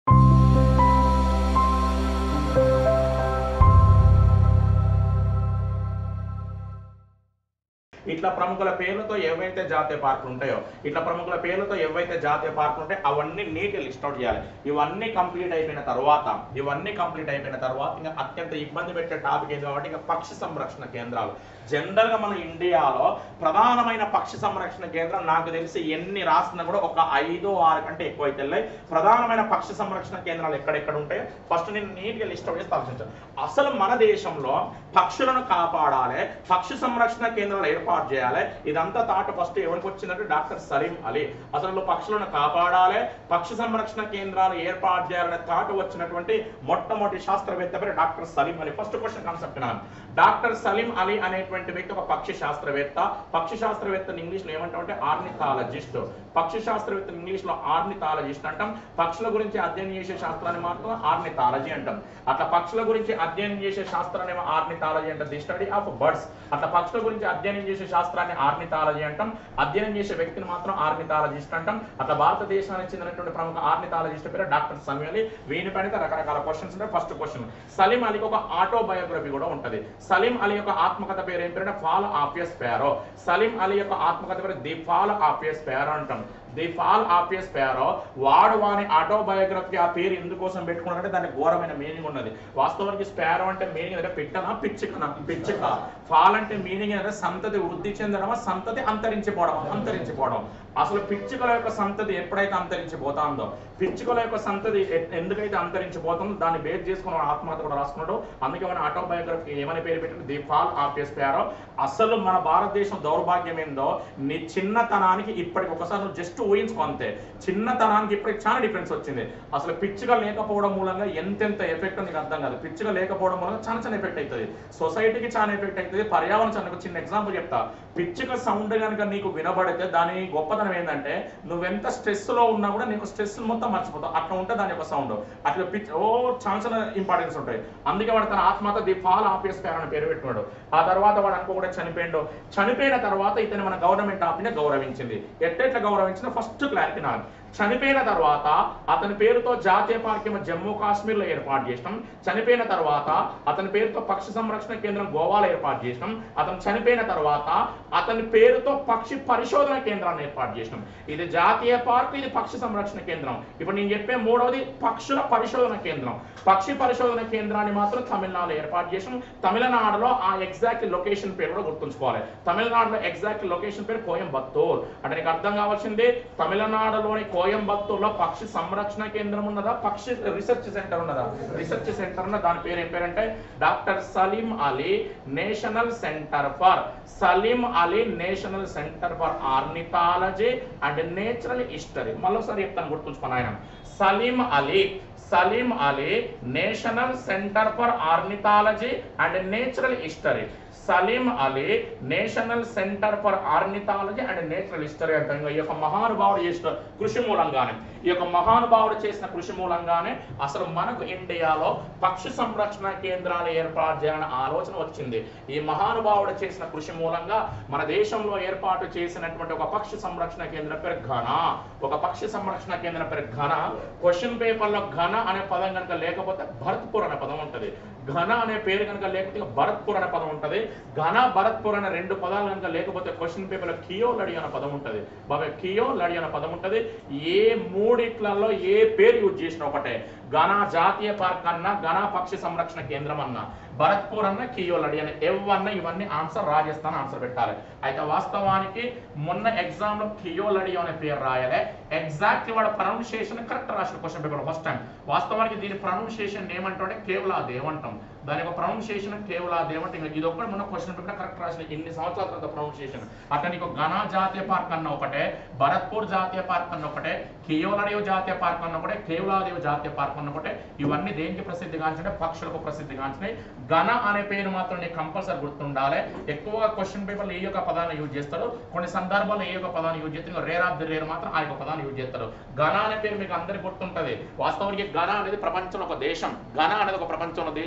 ఇట్లా ప్రముఖుల పేర్లతో ఏవైతే జాతీయ పార్కులు ఉంటాయో ఇట్లా ప్రముఖుల పేర్లతో ఏవైతే జాతీయ పార్కులు ఉంటాయో అవన్నీ నీట్గా లిస్ట్ అవుట్ చేయాలి ఇవన్నీ కంప్లీట్ అయిపోయిన తర్వాత ఇవన్నీ కంప్లీట్ అయిపోయిన తర్వాత ఇంకా అత్యంత ఇబ్బంది పెట్టే టాపిక్ ఏది కాబట్టి ఇంకా పక్షి సంరక్షణ కేంద్రాలు జనరల్ గా మన ఇండియాలో ప్రధానమైన పక్షి సంరక్షణ కేంద్రం నాకు తెలిసి ఎన్ని రాసినా కూడా ఒక ఐదు ఆరు కంటే ఎక్కువ అయితే వెళ్ళాయి ప్రధానమైన పక్షి సంరక్షణ కేంద్రాలు ఎక్కడెక్కడ ఉంటాయో ఫస్ట్ నేను నీట్ గా లిస్ట్ అవుట్ చేసి ఆలోచించాను అసలు మన దేశంలో పక్షులను కాపాడాలి పక్షి సంరక్షణ కేంద్రాలు ఏర్పాటు చేయాలి ఇదంతా తాట ఫస్ట్ ఎవరికి వచ్చిందంటే డాక్టర్ సలీం అలీ అసలు పక్షులను కాపాడాలి పక్షి సంరక్షణ కేంద్రాలు ఏర్పాటు చేయాలనే తాట వచ్చినటువంటి మొట్టమొదటి శాస్త్రవేత్త పేరు doctor Salim Ali first question concept doctor Salim Ali అనేటువంటి వ్యక్తి ఒక పక్షి శాస్త్రవేత్త పక్షి శాస్త్రవేత్తని ఇంగ్లీష్ లో ఏమంటామంటే ఆర్నిథాలజిస్ట్ పక్షి శాస్త్రవేత్తని ఇంగ్లీష్ లో ఆర్నిథాలజిస్ట్ అంటాం పక్షుల గురించి అధ్యయనం చేసే శాస్త్రాన్ని మాత్రం ఆర్నిథాలజీ అంటాం అట్లా పక్షుల గురించి అధ్యయనం చేసే శాస్త్రాన్ని ఆర్నిథాలజీ అంటాం ది స్టడీ ఆఫ్ బర్డ్స్ అట్లా పక్షుల గురించి అధ్యయనం చేసే శాస్త్రాన్ని ఆర్నిథాలజీ అంటాం అధ్యయనం చేసే వ్యక్తిని మాత్రం ఆర్నిథాలజిస్ట్ అంటాం అట్లా భారతదేశానికి చెందినటువంటి ప్రముఖ ఆర్నిథాలజిస్ట్ పేరు డాక్టర్ సలీం అలీ వీని పైన రకరకాల క్వశ్చన్స్ ఉంటాయి ఫస్ట్ క్వశ్చన్ సలీం అలీకి ఒక ఆటోబయోగ్రఫీ కూడా ఉంటది సలీం అలీ యొక్క ఆత్మకథ పేరు ఏం పేరు fall of a sparrow Salim Ali యొక్క ఆత్మకథ పేరు the fall of a sparrow అంటాం the fall of a sparrow వాడు వాని ఆటోబయోగ్రఫీ ఆ పేరు ఎందుకోసం పెట్టుకున్నాడంటే దానికి ఘోరమైన మీనింగ్ ఉన్నది వాస్తవానికి స్పారో అంటే మీనింగ్ అంటే పిట్టనా పిచ్చికనా పిచ్చిక ఫాల్ అంటే మీనింగ్ అంటే సంతతి వృద్ధి చెందడమా సంతతి అంతరించిపోవడం అంతరించిపోవడం అసలు పిచ్చుకల యొక్క సంతతి ఎప్పుడైతే అంతరించిపోతాందో పిచ్చుకల యొక్క సంతతి ఎ- ఎందుకైతే అంతరించిపోతుందో దాన్ని బేస్ చేసుకుని వాడు ఆత్మహత్య కూడా రాసుకున్నాడు అందుకే మన ఆటోబయోగ్రఫీ ఏమని పేరు పెట్టింది the fall of a sparrow అసలు మన భారతదేశం దౌర్భాగ్యం ఏందో నీ చిన్నతనానికి ఇప్పటికి ఒకసారి నువ్వు జస్ట్ ఊహించుకో అంతే చిన్నతనానికి ఇప్పటికి చాలా డిఫరెన్స్ వచ్చింది అసలు పిచ్చిగా లేకపోవడం మూలంగా ఎంతెంత ఎఫెక్ట్ నీకు అర్థం కాదు పిచ్చిగా లేకపోవడం మూలంగా చాలా చాలా ఎఫెక్ట్ అవుతుంది సొసైటీకి చాలా ఎఫెక్ట్ అవుతుంది పర్యావరణం చాలా ఒక చిన్న ఎగ్జాంపుల్ చెప్తా పిచ్చిక సౌండ్ కనుక నీకు వినబడితే దాని గొప్పతనం ఏంటంటే నువ్వెంత స్ట్రెస్ లో ఉన్నా కూడా నీకు స్ట్రెస్ మొత్తం మర్చిపోతావు అట్లా ఉంటే దాని యొక్క సౌండ్ అట్లా పిచ్ ఓ చాలా చాలా ఇంపార్టెన్స్ ఉంటాయి అందుకే వాడు తన ఆత్మహత్య ది ఫాల్ ఆఫీస్ అని పేరు పెట్టుకున్నాడు ఆ తర్వాత వాడు అనుకో కూడా చనిపోయిండు చనిపోయిన తర్వాత ఇతను మన గవర్నమెంట్ ఆఫీని గౌరవించింది ఎట్లెట్లా గౌరవించిందో ఫస్ట్ క్లారిటీ నాకు చనిపోయిన తర్వాత అతని పేరుతో జాతీయ పార్క్ ఏమో జమ్మూ కాశ్మీర్ లో ఏర్పాటు చేసినాం చనిపోయిన తర్వాత అతని పేరుతో పక్షి సంరక్షణ కేంద్రం గోవాలో ఏర్పాటు చేసినాం అతను చనిపోయిన తర్వాత అతని పేరుతో పక్షి పరిశోధన కేంద్రాన్ని ఏర్పాటు చేసినాం ఇది జాతీయ పార్క్ ఇది పక్షి సంరక్షణ కేంద్రం ఇప్పుడు నేను చెప్పే మూడవది పక్షుల పరిశోధన కేంద్రం పక్షి పరిశోధన కేంద్రాన్ని మాత్రం తమిళనాడులో ఏర్పాటు చేసినాం తమిళనాడులో ఆ ఎగ్జాక్ట్ లొకేషన్ పేరు కూడా గుర్తుంచుకోవాలి తమిళనాడులో ఎగ్జాక్ట్ లొకేషన్ పేరు కోయంబత్తూర్ అంటే నీకు అర్థం కావాల్సింది తమిళనాడులోని కోయంబత్తూర్లో పక్షి సంరక్షణ కేంద్రం ఉన్నదా పక్షి రీసెర్చ్ సెంటర్ ఉన్నదా రీసెర్చ్ సెంటర్ ఉన్న దాని పేరు ఏం పేరంటే doctor Salim Ali national centre for Salim Ali national centre for ornithology and natural history మళ్ళొకసారి చెప్తాను గుర్తుంచుకోను ఆయన Salim Ali Salim Ali national centre for ornithology and natural history Salim Ali national centre for ornithology and natural history అంటాం ఈ యొక్క మహానుభావుడు చేసిన కృషి మూలంగానే ఈ యొక్క మహానుభావుడు చేసిన కృషి మూలంగానే అసలు మనకు ఇండియాలో పక్షి సంరక్షణ కేంద్రాలు ఏర్పాటు చేయాలనే ఆలోచన వచ్చింది ఈ మహానుభావుడు చేసిన కృషి మూలంగా మన దేశంలో ఏర్పాటు చేసినటువంటి ఒక పక్షి సంరక్షణ కేంద్రం పేరు ఘన ఒక పక్షి సంరక్షణ కేంద్రం పేరు ఘన క్వశ్చన్ పేపర్లో ఘన అనే పదం కనుక లేకపోతే భరత్పూర్ అనే పదం ఉంటుంది ఘన అనే పేరు కనుక లేకపోతే ఇక భరత్పూర్ అనే పదం ఉంటుంది ఘన భరత్పూర్ అనే రెండు పదాలు కనుక లేకపోతే క్వశ్చన్ పేపర్లో కియో లడి అనే పదం ఉంటుంది బాబా కియో లడి అనే పదం ఉంటుంది ఏ మూడిట్లలో ఏ పేరు యూజ్ చేసిన ఒకటే ఘన జాతీయ పార్క్ అన్నా ఘన పక్షి సంరక్షణ కేంద్రం అన్నా భరత్పూర్ అన్న కియో లడి అన్న ఎవన్న ఇవన్నీ ఆన్సర్ రాజస్థాన్ ఆన్సర్ పెట్టాలి అయితే వాస్తవానికి మొన్న ఎగ్జామ్ లో కియో లడి అనే పేరు రాయాలి ఎగ్జాక్ట్లీ వాడు ప్రొనౌన్సియేషన్ కరెక్ట్ రాసిన క్వశ్చన్ పేపర్ ఫస్ట్ టైం వాస్తవానికి దీని ప్రొనౌన్సియేషన్ ఏమంటే కేవలాదేవ్ అంటాం దాని యొక్క ప్రొనౌన్సియేషన్ కేవలాదేవ్ అంటే ఇంకా ఇది ఒక్కటి మొన్న క్వశ్చన్ పేపర్ కరెక్ట్ రాసిన ఇన్ని సంవత్సరాల తర్వాత ప్రొనౌన్సియేషన్ అట్లా నీకు ఘన జాతీయ పార్క్ అన్న ఒకటే భరత్పూర్ జాతీయ పార్క్ అన్న ఒకటే కియోలడియో జాతీయ పార్క్ అన్న ఒకటే కేవలాదేవ్ జాతీయ పార్క్ అన్న ఒకటే ఇవన్నీ దేనికి ప్రసిద్ధి గాంచినాయి పక్షులకు ప్రసిద్ధి గాంచినాయి ఘన అనే పేరు మాత్రం నీకు కంపల్సరీ గుర్తుండాలి ఎక్కువగా క్వశ్చన్ పేపర్లో ఏ యొక్క పదాన్ని యూజ్ చేస్తారు కొన్ని సందర్భాల్లో ఏ యొక్క పదాన్ని యూజ్ చేస్తారు రేర్ ఆఫ్ ది రేర్ మాత్రం ఆ యొక్క పదాన్ని యూజ్ చేస్తారు ఘన అనే పేరు మీకు అందరికి గుర్తుంటది వాస్తవానికి ఘన అనేది ప్రపంచంలో ఒక దేశం ఘన అనేది ఒక ప్రపంచంలో దేశం ఆ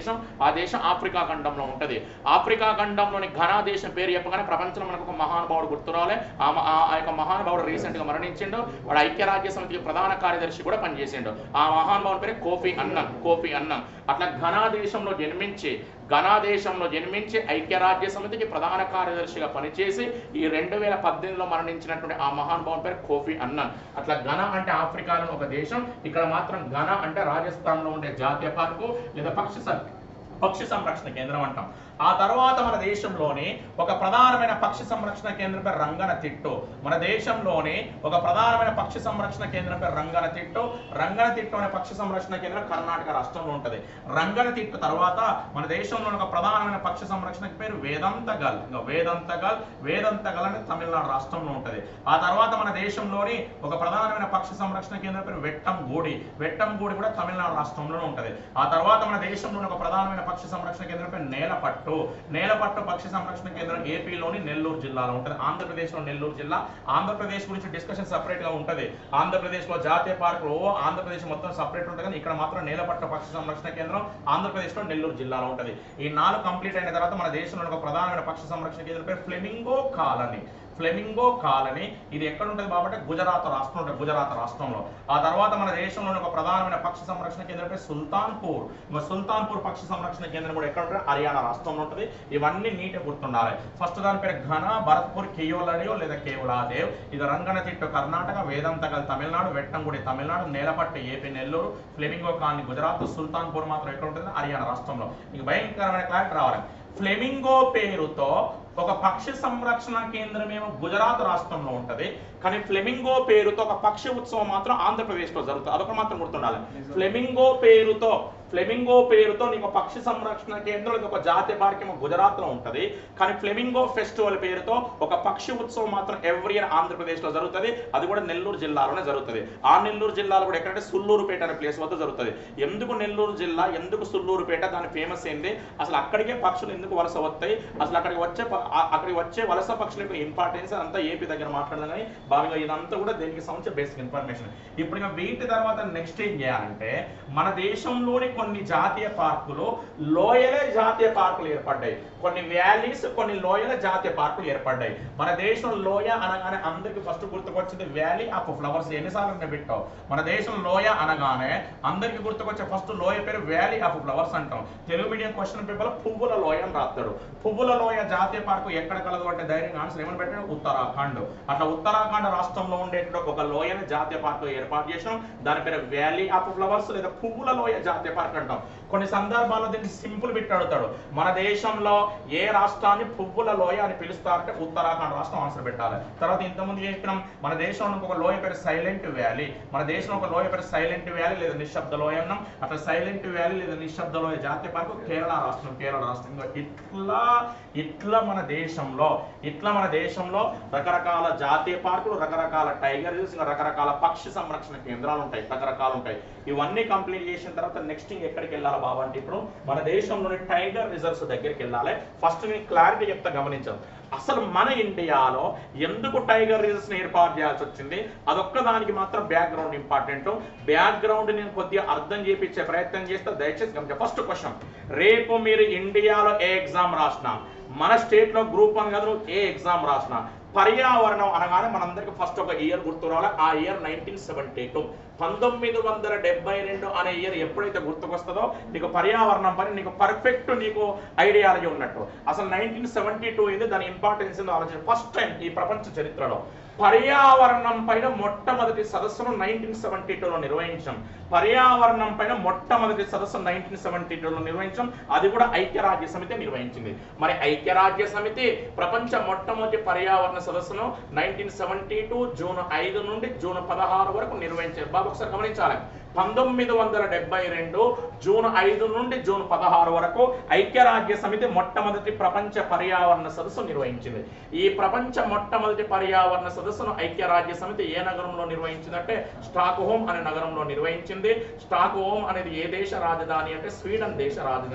ఆ దేశం ఆఫ్రికా ఖండంలో ఉంటది ఆఫ్రికా ఖండంలోని ఘనా దేశం పేరు చెప్పగానే ప్రపంచంలో మనకు ఒక మహానుభావుడు గుర్తు రావాలి ఆ మ- ఆ- ఆ యొక్క మహానుభావుడు రీసెంట్ గా మరణించిండు వాడు ఐక్యరాజ్య సమితికి ప్రధాన కార్యదర్శి కూడా పనిచేసిండు ఆ మహానుభావుని పేరు కోఫీ అన్నన్ కోఫీ అన్నన్ అట్లా ఘనా దేశంలో జన్మించి ఘనా దేశంలో జన్మించి ఐక్యరాజ్య సమితికి ప్రధాన కార్యదర్శిగా పనిచేసి ఈ రెండు వేల పద్దెనిమిదిలో మరణించినటువంటి ఆ మహానుభావుని పేరు కోఫీ అన్నన్ అట్లా ఘన అంటే ఆఫ్రికాలో ఒక దేశం ఇక్కడ మాత్రం ఘన అంటే రాజస్థాన్ లో ఉండే జాతీయ పార్కు లేదా పక్షి సం- పక్షి సంరక్షణ కేంద్రం అంటాం ఆ తర్వాత మన దేశంలోని ఒక ప్రధానమైన పక్షి సంరక్షణ కేంద్రం పేరు రంగన తిట్టు మన దేశంలోని ఒక ప్రధానమైన పక్షి సంరక్షణ కేంద్రం పేరు రంగన తిట్టు రంగన తిట్టు అనే పక్షి సంరక్షణ కేంద్రం కర్ణాటక రాష్ట్రంలో ఉంటది రంగన తిట్టు తర్వాత మన దేశంలో ఒక ప్రధానమైన పక్షి సంరక్షణ పేరు వేదంతగల్ ఇంకా వేదంతగల్ వేదంతగల్ అనేది తమిళనాడు రాష్ట్రంలో ఉంటది ఆ తర్వాత మన దేశంలోని ఒక ప్రధానమైన పక్షి సంరక్షణ కేంద్రం పేరు వెట్టంగూడి వెట్టంగూడి కూడా తమిళనాడు రాష్ట్రంలోనే ఉంటది ఆ తర్వాత మన దేశంలోని ఒక ప్రధానమైన పక్షి సంరక్షణ కేంద్రం పేరు నేలపట్టు నేలపట్టు పక్షి సంరక్షణ కేంద్రం ఏపీలోని నెల్లూరు జిల్లాలో ఉంటుంది ఆంధ్రప్రదేశ్లో నెల్లూరు జిల్లా ఆంధ్రప్రదేశ్ గురించి డిస్కషన్ సపరేట్ గా ఉంటది ఆంధ్రప్రదేశ్లో జాతీయ పార్కులు ఓ ఆంధ్రప్రదేశ్ మొత్తం సపరేట్ ఉంటుంది కానీ ఇక్కడ మాత్రం నేలపట్టు పక్షి సంరక్షణ కేంద్రం ఆంధ్రప్రదేశ్లో నెల్లూరు జిల్లాలో ఉంటది ఈ నాలుగు కంప్లీట్ అయిన తర్వాత మన దేశంలో ఒక ప్రధానమైన పక్షి సంరక్షణ కేంద్రం పేరు ఫ్లెమింగో కాలనీ ఫ్లెమింగో కాలనీ ఇది ఎక్కడ ఉంటుంది కాబట్టి గుజరాత్ రాష్ట్రం ఉంటుంది గుజరాత్ రాష్ట్రంలో ఆ తర్వాత మన దేశంలోని ఒక ప్రధానమైన పక్షి సంరక్షణ కేంద్రం పేరు సుల్తాన్పూర్ ఇంకా సుల్తాన్పూర్ పక్షి సంరక్షణ కేంద్రం కూడా ఎక్కడ ఉంటుంది హర్యానా రాష్ట్రంలో ఉంటుంది ఇవన్నీ నీటి గుర్తుండాలి ఫస్ట్ దాని పేరు ఘన భరత్పూర్ కేయోలడియో లేదా కేవలాదేవ్ ఇది Ranganathittu Karnataka Vedanthangal Tamil Nadu Vettangudi Tamil Nadu Nelapattu AP Nellore flamingo colony Gujarat Sultanpur మాత్రం ఎక్కడ ఉంటుంది హర్యానా రాష్ట్రంలో మీకు భయంకరమైన క్లారిటీ రావాలి ఫ్లెమింగో పేరుతో ఒక పక్షి సంరక్షణ కేంద్రం ఏమో గుజరాత్ రాష్ట్రంలో ఉంటది కానీ ఫ్లెమింగో పేరుతో ఒక పక్షి ఉత్సవం మాత్రం ఆంధ్రప్రదేశ్ లో జరుగుతుంది అదొక మాత్రం గుర్తుండాలి ఫ్లెమింగో పేరుతో ఫ్లెమింగో పేరుతో నీకు ఒక పక్షి సంరక్షణ కేంద్రం లేదా ఒక జాతీయ పార్క్ ఏమో గుజరాత్ లో ఉంటది కానీ ఫ్లెమింగో ఫెస్టివల్ పేరుతో ఒక పక్షి ఉత్సవం మాత్రం ఎవ్రీ ఇయర్ ఆంధ్రప్రదేశ్ లో జరుగుతుంది అది కూడా నెల్లూరు జిల్లాలోనే జరుగుతుంది ఆ నెల్లూరు జిల్లాలో కూడా ఎక్కడంటే సుల్లూరుపేట అనే ప్లేస్ వద్ద జరుగుతుంది ఎందుకు నెల్లూరు జిల్లా ఎందుకు సుల్లూరుపేట దాని ఫేమస్ ఏంది అసలు అక్కడికే పక్షులు ఎందుకు వలస వస్తాయి అసలు అక్కడికి వచ్చే ప- ఆ- అక్కడికి వచ్చే వలస పక్షుల యొక్క ఇంపార్టెన్స్ అంతా ఏపీ దగ్గర మాట్లాడదాం కానీ బాగా ఇదంతా కూడా దీనికి సంబంధించిన బేసిక్ ఇన్ఫర్మేషన్ ఇప్పుడు ఇంకా వీటి తర్వాత నెక్స్ట్ ఏం చేయాలంటే మన దేశంలోని కొన్ని జాతీయ పార్కులు లోయలే జాతీయ పార్కులు ఏర్పడ్డాయి కొన్ని వ్యాలీస్ కొన్ని లోయల జాతీయ పార్కులు ఏర్పడ్డాయి మన దేశం లోయ అనగానే అందరికి ఫస్ట్ గుర్తుకొచ్చింది వ్యాలీ ఆఫ్ ఫ్లవర్స్ ఎన్నిసార్లు నేను పెట్టావు మన దేశం లోయ అనగానే అందరికి గుర్తుకొచ్చే ఫస్ట్ లోయ పేరు వ్యాలీ ఆఫ్ ఫ్లవర్స్ అంటాం తెలుగు మీడియం క్వశ్చన్ పేపర్ పువ్వుల లోయ అని రాస్తాడు పువ్వుల లోయ జాతీయ పార్కు ఎక్కడ కలదు అంటే ధైర్యంగా ఆన్సర్ ఏమని పెట్టాడు ఉత్తరాఖండ్ అట్లా ఉత్తరాఖండ్ రాష్ట్రంలో ఉండేటువంటి ఒక లోయని జాతీయ పార్కు ఏర్పాటు చేసినాం దాని పేరు వ్యాలీ ఆఫ్ ఫ్లవర్స్ లేదా పువ్వుల లోయ జాతీయ పార్క్ అంటాం కొన్ని సందర్భాల్లో దీనికి సింపుల్ బిట్ అడుగుతాడు మన దేశంలో ఏ రాష్ట్రాన్ని పువ్వుల లోయ అని పిలుస్తారంటే ఉత్తరాఖండ్ రాష్ట్రం ఆన్సర్ పెట్టాలి తర్వాత ఇంతకుముందు చెప్పినాం మన దేశంలో ఇంకొక లోయ పేరు సైలెంట్ వ్యాలీ మన దేశంలో ఒక లోయ పేరు సైలెంట్ వ్యాలీ లేదా నిశ్శబ్ద లోయ అన్నాం అట్లా సైలెంట్ వ్యాలీ లేదా నిశ్శబ్ద లోయ జాతీయ పార్కు కేరళ రాష్ట్రం కేరళ రాష్ట్రం ఇంకా ఇట్లా ఇట్లా మన దేశంలో ఇట్లా మన దేశంలో రకరకాల జాతీయ పార్కులు రకరకాల టైగర్ రిజర్వ్స్ ఇంకా రకరకాల పక్షి సంరక్షణ కేంద్రాలు ఉంటాయి రకరకాలు ఉంటాయి ఇవన్నీ కంప్లీట్ చేసిన తర్వాత నెక్స్ట్ ఎక్కడికి వెళ్ళాలి బాబా అంటే ఇప్పుడు మన దేశంలోని టైగర్ రిజర్వ్స్ దగ్గరికి వెళ్ళాలి ఫస్ట్ నేను క్లారిటీ చెప్తా గమనించాను అసలు మన ఇండియాలో ఎందుకు టైగర్ రిజర్వ్స్ ఏర్పాటు చేయాల్సి వచ్చింది అదొక్క దానికి మాత్రం బ్యాక్గ్రౌండ్ ఇంపార్టెంట్ బ్యాక్గ్రౌండ్ నేను కొద్దిగా అర్థం చేపించే ప్రయత్నం చేస్తే దయచేసి గమనించండి ఫస్ట్ క్వశ్చన్ రేపు మీరు ఇండియాలో ఏ ఎగ్జామ్ రాసినా మన స్టేట్ లో గ్రూప్ వన్ కాదు నువ్వు ఏ ఎగ్జామ్ రాసినా పర్యావరణం అనగానే మనందరికి ఫస్ట్ ఒక ఇయర్ గుర్తు రావాలి ఆ ఇయర్ నైన్టీన్ సెవెంటీ టూ పంతొమ్మిది వందల డెబ్బై రెండు అనే ఇయర్ ఎప్పుడైతే గుర్తుకొస్తుందో నీకు పర్యావరణం పని నీకు పర్ఫెక్ట్ నీకు ఐడియాలజీ ఉన్నట్టు అసలు నైన్టీన్ సెవెంటీ టూ ఇది దాని ఇంపార్టెన్స్ ఆలోచన ఫస్ట్ టైం ఈ ప్రపంచ చరిత్రలో పర్యావరణం పైన మొట్టమొదటి సదస్సును నైన్టీన్ సెవెంటీ టూలో నిర్వహించాం పర్యావరణం పైన మొట్టమొదటి సదస్సు నైన్టీన్ సెవెంటీ టూలో నిర్వహించాం అది కూడా ఐక్యరాజ్య సమితి నిర్వహించింది మరి ఐక్యరాజ్య సమితి ప్రపంచ మొట్టమొదటి పర్యావరణ సదస్సును నైన్టీన్ సెవెంటీ టూ జూన్ ఐదు నుండి జూన్ పదహారు వరకు నిర్వహించారు బాబు ఒకసారి గమనించాలి పంతొమ్మిది వందల డెబ్బై రెండు జూన్ ఐదు నుండి జూన్ పదహారు వరకు ఐక్యరాజ్య సమితి మొట్టమొదటి ప్రపంచ పర్యావరణ సదస్సు నిర్వహించింది ఈ ప్రపంచ మొట్టమొదటి పర్యావరణ సదస్సును ఐక్యరాజ్య సమితి ఏ నగరంలో నిర్వహించిందంటే స్టాక్ హోమ్ అనే నగరంలో నిర్వహించింది స్టాక్ హోమ్ అనేది ఏ దేశ రాజధాని అంటే స్వీడన్ దేశ రాజధాని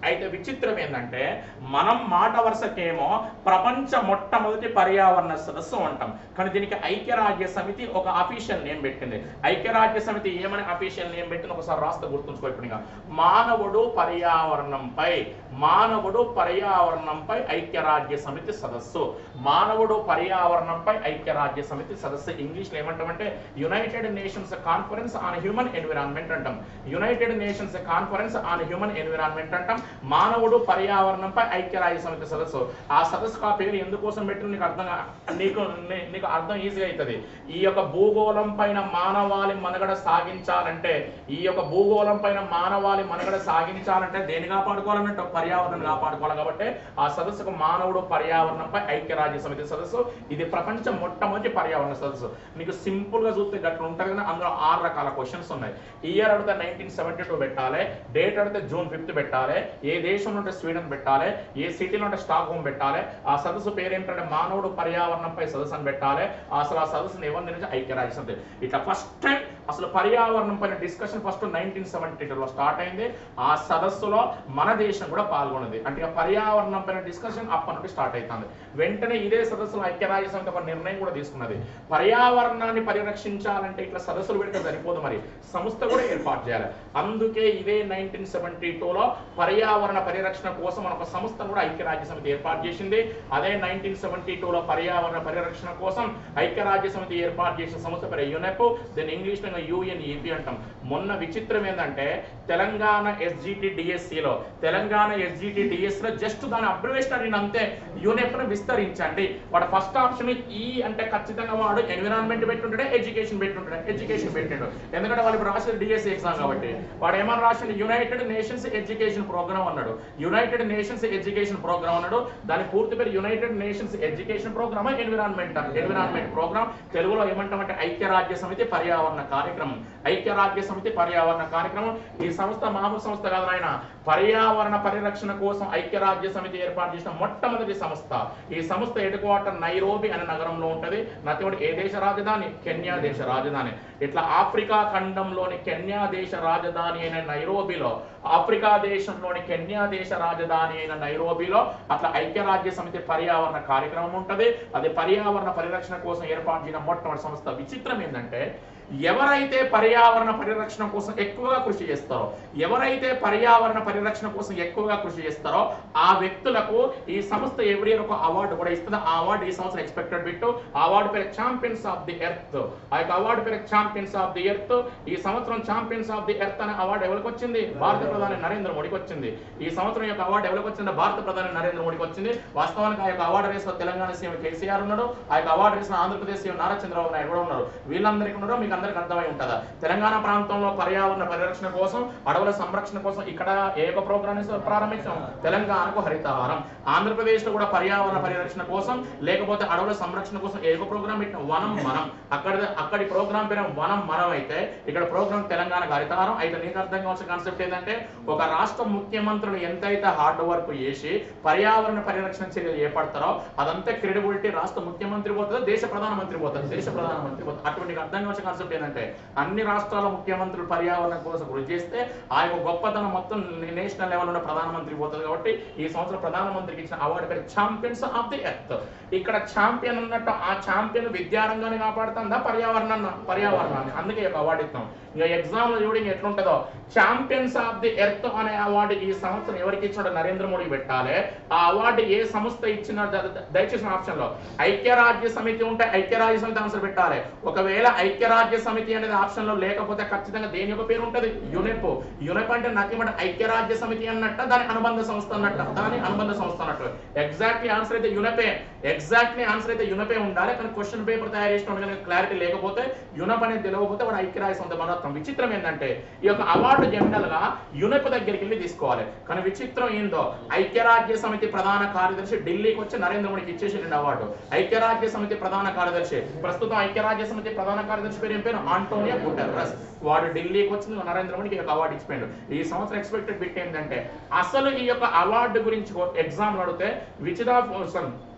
అయితే విచిత్రం ఏంటంటే మనం మాట వరుసకేమో ప్రపంచ మొట్టమొదటి పర్యావరణ సదస్సు అంటాం కానీ దీనికి ఐక్యరాజ్య సమితి ఒక అఫీషియల్ నేమ్ పెట్టింది ఐక్యరాజ్య సమితి ఏమని అఫీషియల్ నేమ్ పెట్టింది ఒకసారి రాస్తే గుర్తుంచుకో ఇప్పుడు ఇంకా. మానవుడు పర్యావరణంపై మానవుడు పర్యావరణంపై ఐక్యరాజ్య సమితి సదస్సు మానవుడు పర్యావరణంపై ఐక్యరాజ్య సమితి సదస్సు ఇంగ్లీష్లో ఏమంటామంటే United Nations conference on human environment అంటాం United Nations conference on human environment అంటాం మానవుడు పర్యావరణంపై ఐక్యరాజ్య సమితి సదస్సు ఆ సదస్సుకు ఆ పేరు ఎందుకోసం పెట్టిన నీకు అర్థం కా- నీకు నీ- నీకు అర్థం ఈజీగా అవుతుంది ఈ యొక్క భూగోళం పైన మానవాళి మనుగడ సాగించాలంటే ఈ యొక్క భూగోళం పైన మానవాళి మనుగడ సాగించాలంటే దేని కాపాడుకోవాలన్నట్టు పర్యావరణం కాపాడుకోవాలి కాబట్టి ఆ సదస్సుకు మానవుడు పర్యావరణంపై ఐక్యరాజ్య సమితి సదస్సు ఇది ప్రపంచం మొట్టమొదటి పర్యావరణ సదస్సు నీకు సింపుల్ గా చూస్తే గట్ల ఉంటుంది కానీ అందులో ఆరు రకాల క్వశ్చన్స్ ఉన్నాయి ఇయర్ అడిగితే నైన్టీన్ సెవెంటీ టూ పెట్టాలి డేట్ అడిగితే జూన్ ఫిఫ్త్ పెట్టాలి ఏ దేశంలో ఉంటే స్వీడన్ పెట్టాలి ఏ సిటీలో ఉంటే స్టాక్ హోమ్ పెట్టాలి ఆ సదస్సు పేరు ఏంటంటే మానవుడు పర్యావరణంపై సదస్సు అని పెట్టాలి అసలు ఆ సదస్సును ఎవరు నిర్మించి ఐక్యరాజ్య సమితి ఇట్లా ఫస్ట్ టైం అసలు పర్యావరణం పైన డిస్కషన్ ఫస్ట్ నైన్టీన్ సెవెంటీ టూలో స్టార్ట్ అయింది ఆ సదస్సులో మన దేశం కూడా పాల్గొన్నది అంటే ఇక పర్యావరణం పైన డిస్కషన్ అప్పటి నుండి స్టార్ట్ అవుతుంది వెంటనే ఇదే సదస్సులో ఐక్యరాజ్య సమితి ఒక నిర్ణయం కూడా తీసుకున్నది పర్యావరణాన్ని పరిరక్షించాలంటే ఇట్లా సదస్సులు పెడితే సరిపోదు మరి సంస్థ కూడా ఏర్పాటు చేయాలి అందుకే ఇదే నైన్టీన్ సెవెంటీ టూలో పర్యావరణ పరిరక్షణ కోసం ఒక సంస్థను కూడా ఐక్యరాజ్య సమితి ఏర్పాటు చేసింది అదే నైన్టీన్ సెవెంటీ టూలో పర్యావరణ పరిరక్షణ కోసం ఐక్యరాజ్య సమితి ఏర్పాటు చేసిన సంస్థ పేరు యునెప్ దీని ఇంగ్లీష్ లో యుఎన్ఈపి అంటాం మొన్న విచిత్రం ఏంటంటే తెలంగాణ ఎస్జిటి డిఎస్సిలో తెలంగాణ ఎస్జిటి డిఎస్ లో జస్ట్ దాని అబ్రివేషన్ అడిగిన అంతే యూనిప్ ను విస్తరించండి వాడు ఫస్ట్ ఆప్షన్ ఈ అంటే ఖచ్చితంగా వాడు ఎన్విరాన్మెంట్ పెట్టుంటాడే ఎడ్యుకేషన్ పెట్టుంటాడు ఎడ్యుకేషన్ పెట్టాడు ఎందుకంటే వాళ్ళు ఇప్పుడు రాసిన డిఎస్సి ఎగ్జామ్ కాబట్టి వాడు ఏమని రాసిండు యునైటెడ్ నేషన్స్ ఎడ్యుకేషన్ ప్రోగ్రామ్ అన్నాడు యునైటెడ్ నేషన్స్ ఎడ్యుకేషన్ ప్రోగ్రామ్ అన్నాడు దాని పూర్తి పేరు United Nations education programme environment environment programme తెలుగులో ఏమంటామంటే ఐక్యరాజ్య సమితి పర్యావరణ కార్యక్రమం ఐక్యరాజ్య సమితి పర్యావరణ కార్యక్రమం ఈ సంస్థ మామూలు సంస్థ కాదు ఆయన పర్యావరణ పరిరక్షణ కోసం ఐక్యరాజ్య సమితి ఏర్పాటు చేసిన మొట్టమొదటి సంస్థ ఈ సంస్థ హెడ్ క్వార్టర్ నైరోబి అనే నగరంలో ఉంటది నతివాడు ఏ దేశ రాజధాని కెన్యా దేశ రాజధాని ఇట్లా ఆఫ్రికా ఖండంలోని కెన్యా దేశ రాజధాని అయిన నైరోబిలో ఆఫ్రికా దేశంలోని కెన్యా దేశ రాజధాని అయిన నైరోబిలో అట్లా ఐక్యరాజ్య సమితి పర్యావరణ కార్యక్రమం ఉంటది అది పర్యావరణ పరిరక్షణ కోసం ఏర్పాటు చేసిన మొట్టమొదటి సంస్థ విచిత్రం ఏంటంటే ఎవరైతే పర్యావరణ పరిరక్షణ కోసం ఎక్కువగా కృషి చేస్తారో ఎవరైతే పర్యావరణ పరిరక్షణ కోసం ఎక్కువగా కృషి చేస్తారో ఆ వ్యక్తులకు ఈ సంస్థ ఎవ్రీ ఇయర్ ఒక అవార్డు కూడా ఇస్తుంది ఆ అవార్డు ఈ సంవత్సరం ఎక్స్పెక్టెడ్ బిట్టు ఆ అవార్డు పేరు ఛాంపియన్స్ ఆఫ్ ది ఎర్త్ ఆ యొక్క అవార్డు పేరు ఛాంపియన్స్ ఆఫ్ ది ఎర్త్ ఈ సంవత్సరం ఛాంపియన్స్ ఆఫ్ ది ఎర్త్ అనే అవార్డు ఎవరికి వచ్చింది భారత ప్రధాని నరేంద్ర మోడీకి వచ్చింది ఈ సంవత్సరం యొక్క అవార్డు ఎవరికి వచ్చింది భారత ప్రధాని నరేంద్ర మోడీకి వచ్చింది వాస్తవానికి ఆ యొక్క అవార్డు రేస్ లో తెలంగాణ సీఎం కేసీఆర్ ఉన్నాడు ఆ యొక్క అవార్డు రేస్ లో ఆంధ్రప్రదేశ్ సీఎం నారా చంద్రబాబు నాయుడు కూడా ఉన్నారు వీళ్ళందరికీ ఉన్నారో మీకు అందరికి అర్థమై ఉంటుందా తెలంగాణ ప్రాంతంలో పర్యావరణ పరిరక్షణ కోసం అడవుల సంరక్షణ కోసం ఇక్కడ ఏ ఒక ప్రోగ్రామ్ ప్రారంభించాం తెలంగాణకు హరితహారం ఆంధ్రప్రదేశ్ లో కూడా పర్యావరణ పరిరక్షణ కోసం లేకపోతే అడవుల సంరక్షణ కోసం ఏ ఒక ప్రోగ్రామ్ పెట్టిన వనం మనం అక్కడ అక్కడి ప్రోగ్రామ్ పేరు వనం మనం అయితే ఇక్కడ ప్రోగ్రామ్ తెలంగాణ హరితహారం అయితే నీకు అర్థం కావాల్సిన కాన్సెప్ట్ ఏంటంటే ఒక రాష్ట్ర ముఖ్యమంత్రులు ఎంతైతే హార్డ్ వర్క్ చేసి పర్యావరణ పరిరక్షణ చర్యలు చేపడతారో అదంతా క్రెడిబిలిటీ రాష్ట్ర ముఖ్యమంత్రి పోతుంది దేశ ప్రధానమంత్రి పోతుంది దేశ ప్రధానమంత్రి పోతుంది అటువంటి నీకు అర్థం కావాల్సిన కాన్సెప్ట్ ఏంటంటే అన్ని రాష్ట్రాల ముఖ్యమంత్రులు పర్యావరణం కోసం కృషి చేస్తే ఆ యొక్క గొప్పతనం మొత్తం నేషనల్ లెవెల్ ఉన్న ప్రధానమంత్రి పోతుంది కాబట్టి ఈ సంవత్సరం ప్రధానమంత్రికి ఇచ్చిన అవార్డు పేరు ఛాంపియన్స్ ఆఫ్ ది ఎర్త్ ఇక్కడ ఛాంపియన్ ఉన్నట్టు ఆ ఛాంపియన్ విద్యారంగాన్ని కాపాడుతుందా పర్యావరణాన్ని పర్యావరణాన్ని అందుకే ఈ యొక్క అవార్డు ఇస్తాం ఇక ఎగ్జామ్ లో చూడండి ఎట్లుంటుందో ఛాంపియన్స్ ఆఫ్ ది ఎర్త్ అనే అవార్డు ఈ సంవత్సరం ఎవరికి ఇచ్చాడో నరేంద్ర మోడీ పెట్టాలి ఆ అవార్డు ఏ సంస్థ ఇచ్చిన దయచేసిన ఆప్షన్ లో ఐక్యరాజ్య సమితి ఉంటే ఐక్యరాజ్య సమితి ఆన్సర్ పెట్టాలి ఒకవేళ ఐక్యరాజ్య సమితి అనేది ఆప్షన్ లో లేకపోతే ఖచ్చితంగా దేని యొక్క పేరు ఉంటుంది యునెప్ యునెప్ అంటే నథింగ్ ఐక్యరాజ్య సమితి అన్నట్ట దాని అనుబంధ సంస్థ అన్నట్ట దాని అనుబంధ సంస్థ అన్నట్టు ఎగ్జాక్ట్లీ ఆన్సర్ అయితే యునెపే ఎగ్జాక్ట్లీ ఆన్సర్ అయితే యునపే ఉండాలి కానీ క్వశ్చన్ పేపర్ తయారు చేసిన కనుక క్లారిటీ లేకపోతే యునప్ అనేది తెలియకపోతే వాడు ఐక్యరాజ్య సమితి మన అర్థం విచిత్రం ఏంటంటే ఈ యొక్క అవార్డు జనరల్ గా యునప్ దగ్గరికి వెళ్ళి తీసుకోవాలి కానీ విచిత్రం ఏందో ఐక్యరాజ్య సమితి ప్రధాన కార్యదర్శి ఢిల్లీకి వచ్చి నరేంద్ర మోడీకి ఇచ్చేసిండు అవార్డు ఐక్యరాజ్య సమితి ప్రధాన కార్యదర్శి ప్రస్తుతం ఐక్యరాజ్య సమితి ప్రధాన కార్యదర్శి పేరు ఏం పేరు ఆంటోనియో గుటెర్రస్ వాడు ఢిల్లీకి వచ్చి నరేంద్ర మోడీకి ఈ యొక్క అవార్డు ఇచ్చిపోయాడు ఈ సంవత్సరం ఎక్స్పెక్టెడ్ బిట్ ఏంటంటే అసలు ఈ యొక్క అవార్డు గురించి ఎగ్జామ్ అడిగితే which of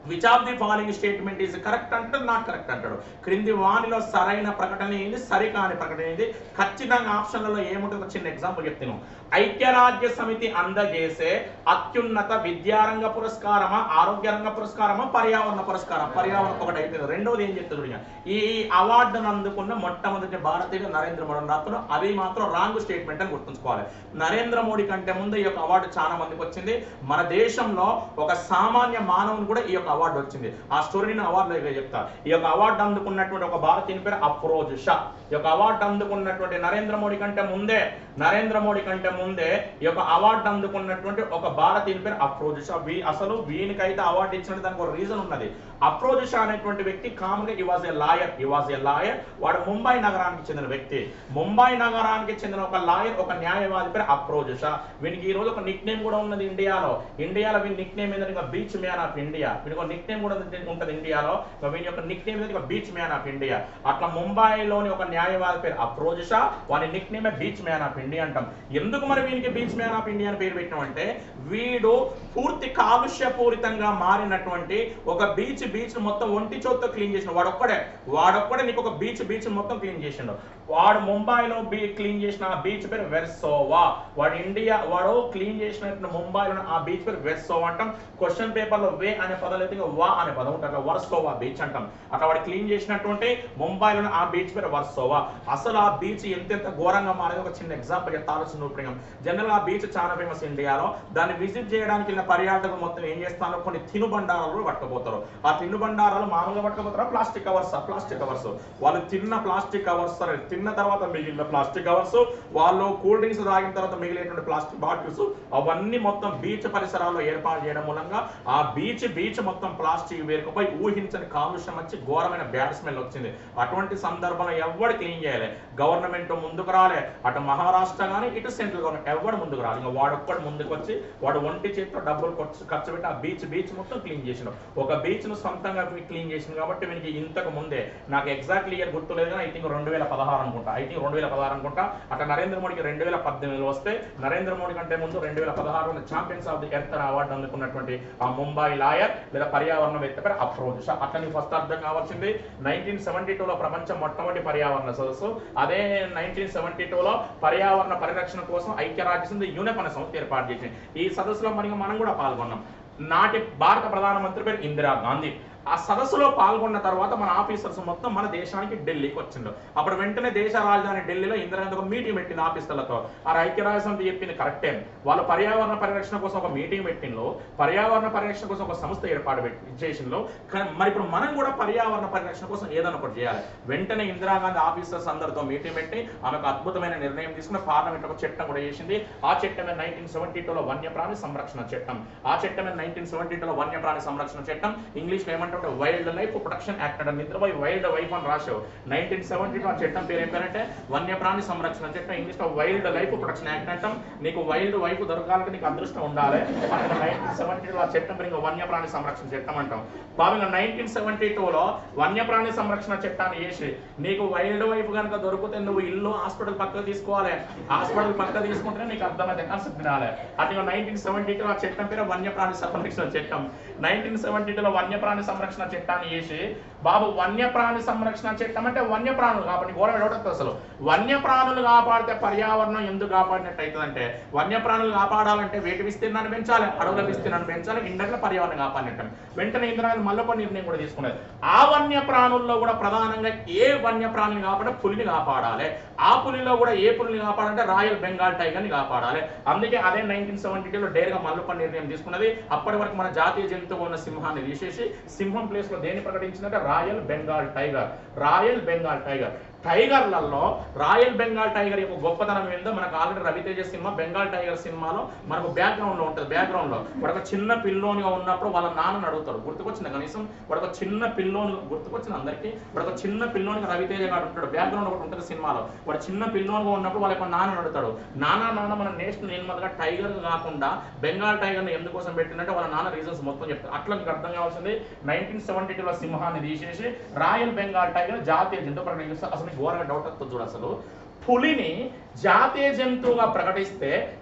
which of the following statement is correct అంటాడు నాట్ కరెక్ట్ అంటాడు క్రింది వానిలో సరైన ప్రకటన ఏంది సరికాని ప్రకటన ఏంది ఖచ్చితంగా ఆప్షన్లలో ఏముంటుందో చిన్న ఎగ్జాంపుల్ చెప్తాను ఐక్యరాజ్య సమితి అందజేసే అత్యున్నత విద్యారంగ పురస్కారమా ఆరోగ్య రంగ పురస్కారమా పర్యావరణ పురస్కారం పర్యావరణ ఒకటి అయిపోయింది రెండవది ఏం చెప్తాడు ఈయన? ఈ అవార్డును అందుకున్న మొట్టమొదటి భారతీయ నరేంద్ర మోడీ రాత్రులు అది మాత్రం రాంగ్ స్టేట్మెంట్ అని గుర్తుంచుకోవాలి నరేంద్ర మోడీ కంటే ముందు ఈ యొక్క అవార్డు చాలా మందికి వచ్చింది మన దేశంలో ఒక సామాన్య మానవుని కూడా ఈ యొక్క అవార్డు వచ్చింది ఆ స్టోరీ నేను అవార్డు చెప్తా ఈ యొక్క అవార్డు అందుకున్నటువంటి ఒక భారతీయుని పేరు అఫ్రోజ్ షా ఈ యొక్క అవార్డు అందుకున్నటువంటి నరేంద్ర మోడీ కంటే ముందే నరేంద్ర మోడీ కంటే ముందే ఈ యొక్క అవార్డు అందుకున్నటువంటి ఒక భారతీయుని పేరు అఫ్రోజ్ షా వీ అసలు వీనికైతే అవార్డు ఇచ్చిన దానికి ఒక రీజన్ ఉన్నది అఫ్రోజ్ షా అనేటువంటి వ్యక్తి కామన్గా ఈ వాజ్ ఏ లాయర్ ఈ వాజ్ ఏ లాయర్ వాడు ముంబై నగరానికి చెందిన వ్యక్తి ముంబై నగరానికి చెందిన ఒక లాయర్ ఒక న్యాయవాది పేరు అఫ్రోజ్ షా వీనికి ఈ రోజు ఒక నిక్ నేమ్ కూడా ఉన్నది ఇండియాలో ఇండియాలో వీని నిక్ నేమ్ ఏంటంటే బీచ్ మ్యాన్ ఆఫ్ ఇండియా వీనికి ఒక నిక్ నేమ్ కూడా ఉంది- ఉంటది ఇండియాలో ఇక వీని యొక్క నిక్ నేమ్ ఏంటంటే బీచ్ మ్యాన్ ఆఫ్ ఇండియా అట్లా ముంబైలోని ఒక న్యాయవాది పేరు అఫ్రోజ్ షా వాని నిక్ నేమే బీచ్ మ్యాన్ ఆఫ్ ఇండియా అంటాం ఎందుకు మరి వీనికి బీచ్ మ్యాన్ ఆఫ్ ఇండియా అని పేరు పెట్టామంటే వీడు పూర్తి కాలుష్యపూరితంగా మారినటువంటి ఒక బీచ్ బీచ్ మొత్తం ఒంటి చోత్తో క్లీన్ చేసిన వాడొక్కడే వాడొక్కడే నీకు ఒక బీచ్ బీచ్ మొత్తం క్లీన్ చేసిండు వాడు ముంబైలో బీ క్లీన్ చేసిన ఆ బీచ్ పేరు వెర్సోవా వాడు ఇండియా వాడు క్లీన్ చేసినట్టు ముంబైలో ఆ బీచ్ పేరు వెర్సోవా అంటాం క్వశ్చన్ పేపర్ లో వే అనే పదాలు అయితే ఇంకా వా అనే పదం ఉంటుంది అట్లా వర్సోవా బీచ్ అంటాం అట్లా వాడు క్లీన్ చేసినటువంటి ముంబైలో ఆ బీచ్ పేరు వర్సోవా అసలు ఆ బీచ్ ఎంతెంత ఘోరంగా మారేది ఒక చిన్న ఎగ్జాంపుల్ చెప్తా ఆలోచన ఉపయోగం జనరల్ గా ఆ బీచ్ చాలా ఫేమస్ ఇండియాలో దాన్ని విజిట్ చేయడానికి వెళ్ళిన పర్యాటకులు మొత్తం ఏం చేస్తారో కొన్ని తినుబండారాలు పట్టుకుపోతారు ఆ తినుబండారాలు మామూలుగా పట్టుకుపోతారా ప్లాస్టిక్ కవర్స్ ప్లాస్టిక్ కవర్స్ వాళ్ళు తిన్న ప్లాస్టిక్ కవర్స్ తిన్న తర్వాత మిగిలిన ప్లాస్టిక్ కవర్స్ వాళ్ళు కూల్ డ్రింక్స్ తాగిన తర్వాత మిగిలినటువంటి ప్లాస్టిక్ బాటిల్స్ అవన్నీ మొత్తం బీచ్ పరిసరాల్లో ఏర్పాటు చేయడం మూలంగా ఆ బీచ్ బీచ్ మొత్తం ప్లాస్టిక్ వేరుకుపోయి ఊహించని కాలుష్యం వచ్చి ఘోరమైన బ్యాడ్ స్మెల్ వచ్చింది అటువంటి సందర్భంలో ఎవడు క్లీన్ చేయాలి గవర్నమెంట్ ముందుకు రాలే అటు మహారాష్ట్ర కానీ ఇటు సెంట్రల్ గవర్నమెంట్ ఎవడు ముందుకు రాలి ఇంకా వాడొక్కడు ముందుకు వచ్చి వాడు ఒంటి చేతితో డబ్బులు ఖర్చు ఖర్చు పెట్టి ఆ బీచ్ బీచ్ మొత్తం క్లీన్ చేసిన ఒక బీచ్ ను సొంతంగా క్లీన్ చేసింది కాబట్టి వీనికి ఇంతకు ముందే నాకు ఎగ్జాక్ట్లీ ఇయర్ గుర్తులేదు కానీ ఐ థింక్ రెండు వేల పదహారు అనుకుంటా ఐ థింక్ రెండు వేల పదహారు అనుకుంటా అట్లా నరేంద్ర మోడీకి రెండు వేల పద్దెనిమిదిలో వస్తే నరేంద్ర మోడీ కంటే ముందు రెండు వేల పదహారు champions of the earth award అందుకున్నటువంటి ఆ ముంబై లాయర్ లేదా పర్యావరణ వేత్త పేరు అఫ్రోజ్ షా అట్లా నీకు ఫస్ట్ అర్థం కావాల్సింది నైన్టీన్ సెవెంటీ టూలో ప్రపంచం మొట్టమొదటి పర్యావరణ సదస్సు అదే నైన్టీన్ సెవెంటీ టూలో పర్యావరణ పరిరక్షణ కోసం ఐక్యరాజ్య సమితి యూనెప్ అనే సంస్థ ఏర్పాటు చేసింది ఈ సదస్సులో మరి మనం కూడా పాల్గొన్నాం నాటి భారత ప్రధానమంత్రి పేరు ఇందిరా గాంధీ ఆ సదస్సులో పాల్గొన్న తర్వాత మన ఆఫీసర్స్ మొత్తం మన దేశానికి ఢిల్లీకి వచ్చిండు అప్పుడు వెంటనే దేశ రాజధాని ఢిల్లీలో ఇందిరాగాంధీ ఒక మీటింగ్ పెట్టింది ఆఫీసర్లతో ఆ ఐక్యరాజ్య సమితి చెప్పింది కరెక్టే వాళ్ళు పర్యావరణ పరిరక్షణ కోసం ఒక మీటింగ్ పెట్టిండ్రు పర్యావరణ పరిరక్షణ కోసం ఒక సంస్థ ఏర్పాటు పెట్టి చేసిండ్రు కానీ మరి ఇప్పుడు మనం కూడా పర్యావరణ పరిరక్షణ కోసం ఏదైనా ఒకటి చేయాలి వెంటనే ఇందిరాగాంధీ ఆఫీసర్స్ అందరితో మీటింగ్ పెట్టి ఆమెకు అద్భుతమైన నిర్ణయం తీసుకుని పార్లమెంట్ ఒక చట్టం కూడా చేసింది ఆ చట్టమే నైన్టీన్ సెవెంటీ టూలో వన్యప్రాణి సంరక్షణ చట్టం ఆ చట్టమే నైన్టీన్ సెవెంటీ టూలో వన్యప్రాణి సంరక్షణ చట్టం ఇంగ్లీష్ లో ఏమంటే వైల్డ్ లైఫ్ ప్రొటెక్షన్ యాక్ట్ అంటే నిద్రపోయి వైల్డ్ వైఫ్ అని రాసావు నైన్టీన్ సెవెంటీ టూ ఆ చట్టం పేరు ఏం పేరంటే వన్యప్రాణి సంరక్షణ చట్టం ఇంగ్లీష్ లో వైల్డ్ లైఫ్ ప్రొటెక్షన్ యాక్ట్ అంటాం నీకు వైల్డ్ వైఫ్ దొరకాలంటే నీకు అదృష్టం ఉండాలి నైన్టీన్ సెవెంటీ టూ ఆ చట్టం పేరు ఇంకా వన్యప్రాణి సంరక్షణ చట్టం అంటాం బాబు నైన్టీన్ సెవెంటీ టూలో వన్యప్రాణి సంరక్షణ చట్టాన్ని వేసి నీకు వైల్డ్ వైఫ్ కనుక దొరికితే నువ్వు ఇల్లు హాస్పిటల్ పక్కకు తీసుకోవాలి హాస్పిటల్ పక్కకు తీసుకుంటే నీకు అర్థమైతే కాన్సెప్ట్ తినాలి అట్లా నైన్టీన్ సెవెంటీ టూ ఆ చట్టం పేరు వన్యప్రాణి సంరక్షణ చట్టం నైన్టీన్ సెవెంటీ టూలో వన్యప్రాణి సంరక్షణ చట్టాన్ని వేసి బాబు వన్యప్రాణి సంరక్షణ చట్టం అంటే వన్యప్రాణులు కాబట్టి ఘోరం ఏడవుతుంది అసలు వన్యప్రాణులు కాపాడితే పర్యావరణం ఎందుకు కాపాడినట్టు అవుతుందంటే వన్యప్రాణులు కాపాడాలంటే వేటి విస్తీర్ణాన్ని పెంచాలి అడవుల విస్తీర్ణాన్ని పెంచాలి ఇండట్ల పర్యావరణం కాపాడినట్టు వెంటనే ఇంద్రాన్ని మళ్ళీ ఒక నిర్ణయం కూడా తీసుకున్నది ఆ వన్య ప్రాణుల్లో కూడా ప్రధానంగా ఏ వన్య ప్రాణిని కాపాడే పులిని కాపాడాలి ఆ పులిలో కూడా ఏ పులిని కాపాడాలంటే రాయల్ బెంగాల్ టైగర్ ని కాపాడాలి అందుకే అదే నైన్టీన్ సెవెంటీ టూలో డేర్గా మల్లొక నిర్ణయం తీసుకున్నది అప్పటి వరకు మన జాతీయ జంతువు ఉన్న సింహాన్ని తీసేసి సింహం ప్లేస్ లో దేన్ని ప్రకటించిందంటే royal Bengal tiger royal Bengal tiger టైగర్లలో రాయల్ బెంగాల్ టైగర్ యొక్క గొప్పతనం ఏందో మనకు already Ravi Teja cinema Bengal tiger సినిమాలో మనకు బ్యాక్గ్రౌండ్ లో ఉంటుంది బ్యాక్గ్రౌండ్ లో వాడు ఒక చిన్న పిల్లోనిగా ఉన్నప్పుడు వాళ్ళ నాన్నని అడుగుతాడు గుర్తుకొచ్చింది కనీసం వాడు ఒక చిన్న పిల్లోని గుర్తుకొచ్చింది అందరికి వాడు ఒక చిన్న పిల్లోనికి రవితేజ గారు ఉంటాడు బ్యాక్గ్రౌండ్ ఒకటి ఉంటుంది సినిమాలో వాడు చిన్న పిల్లోనిగా ఉన్నప్పుడు వాళ్ళ యొక్క నాన్నని అడుగుతాడు నాన్న నాన్న మన నేషనల్ ఎనిమల్గా టైగర్ కాకుండా బెంగాల్ టైగర్ ని ఎందుకోసం పెట్టిందంటే వాళ్ళ నాన్న రీజన్స్ మొత్తం చెప్తారు అట్లా మీకు అర్థం కావాల్సింది నైన్టీన్ సెవెంటీ టూలో సింహాన్ని తీసేసి రాయల్ బెంగాల్ టైగర్ జాతీయ జంతు ప్రకటిస్తే అసలు మీకు ఘోరంగా డౌట్ వస్తుంది చూడు అసలు పులిని జాతీయ జంతువుగా ప్రకటిస్తే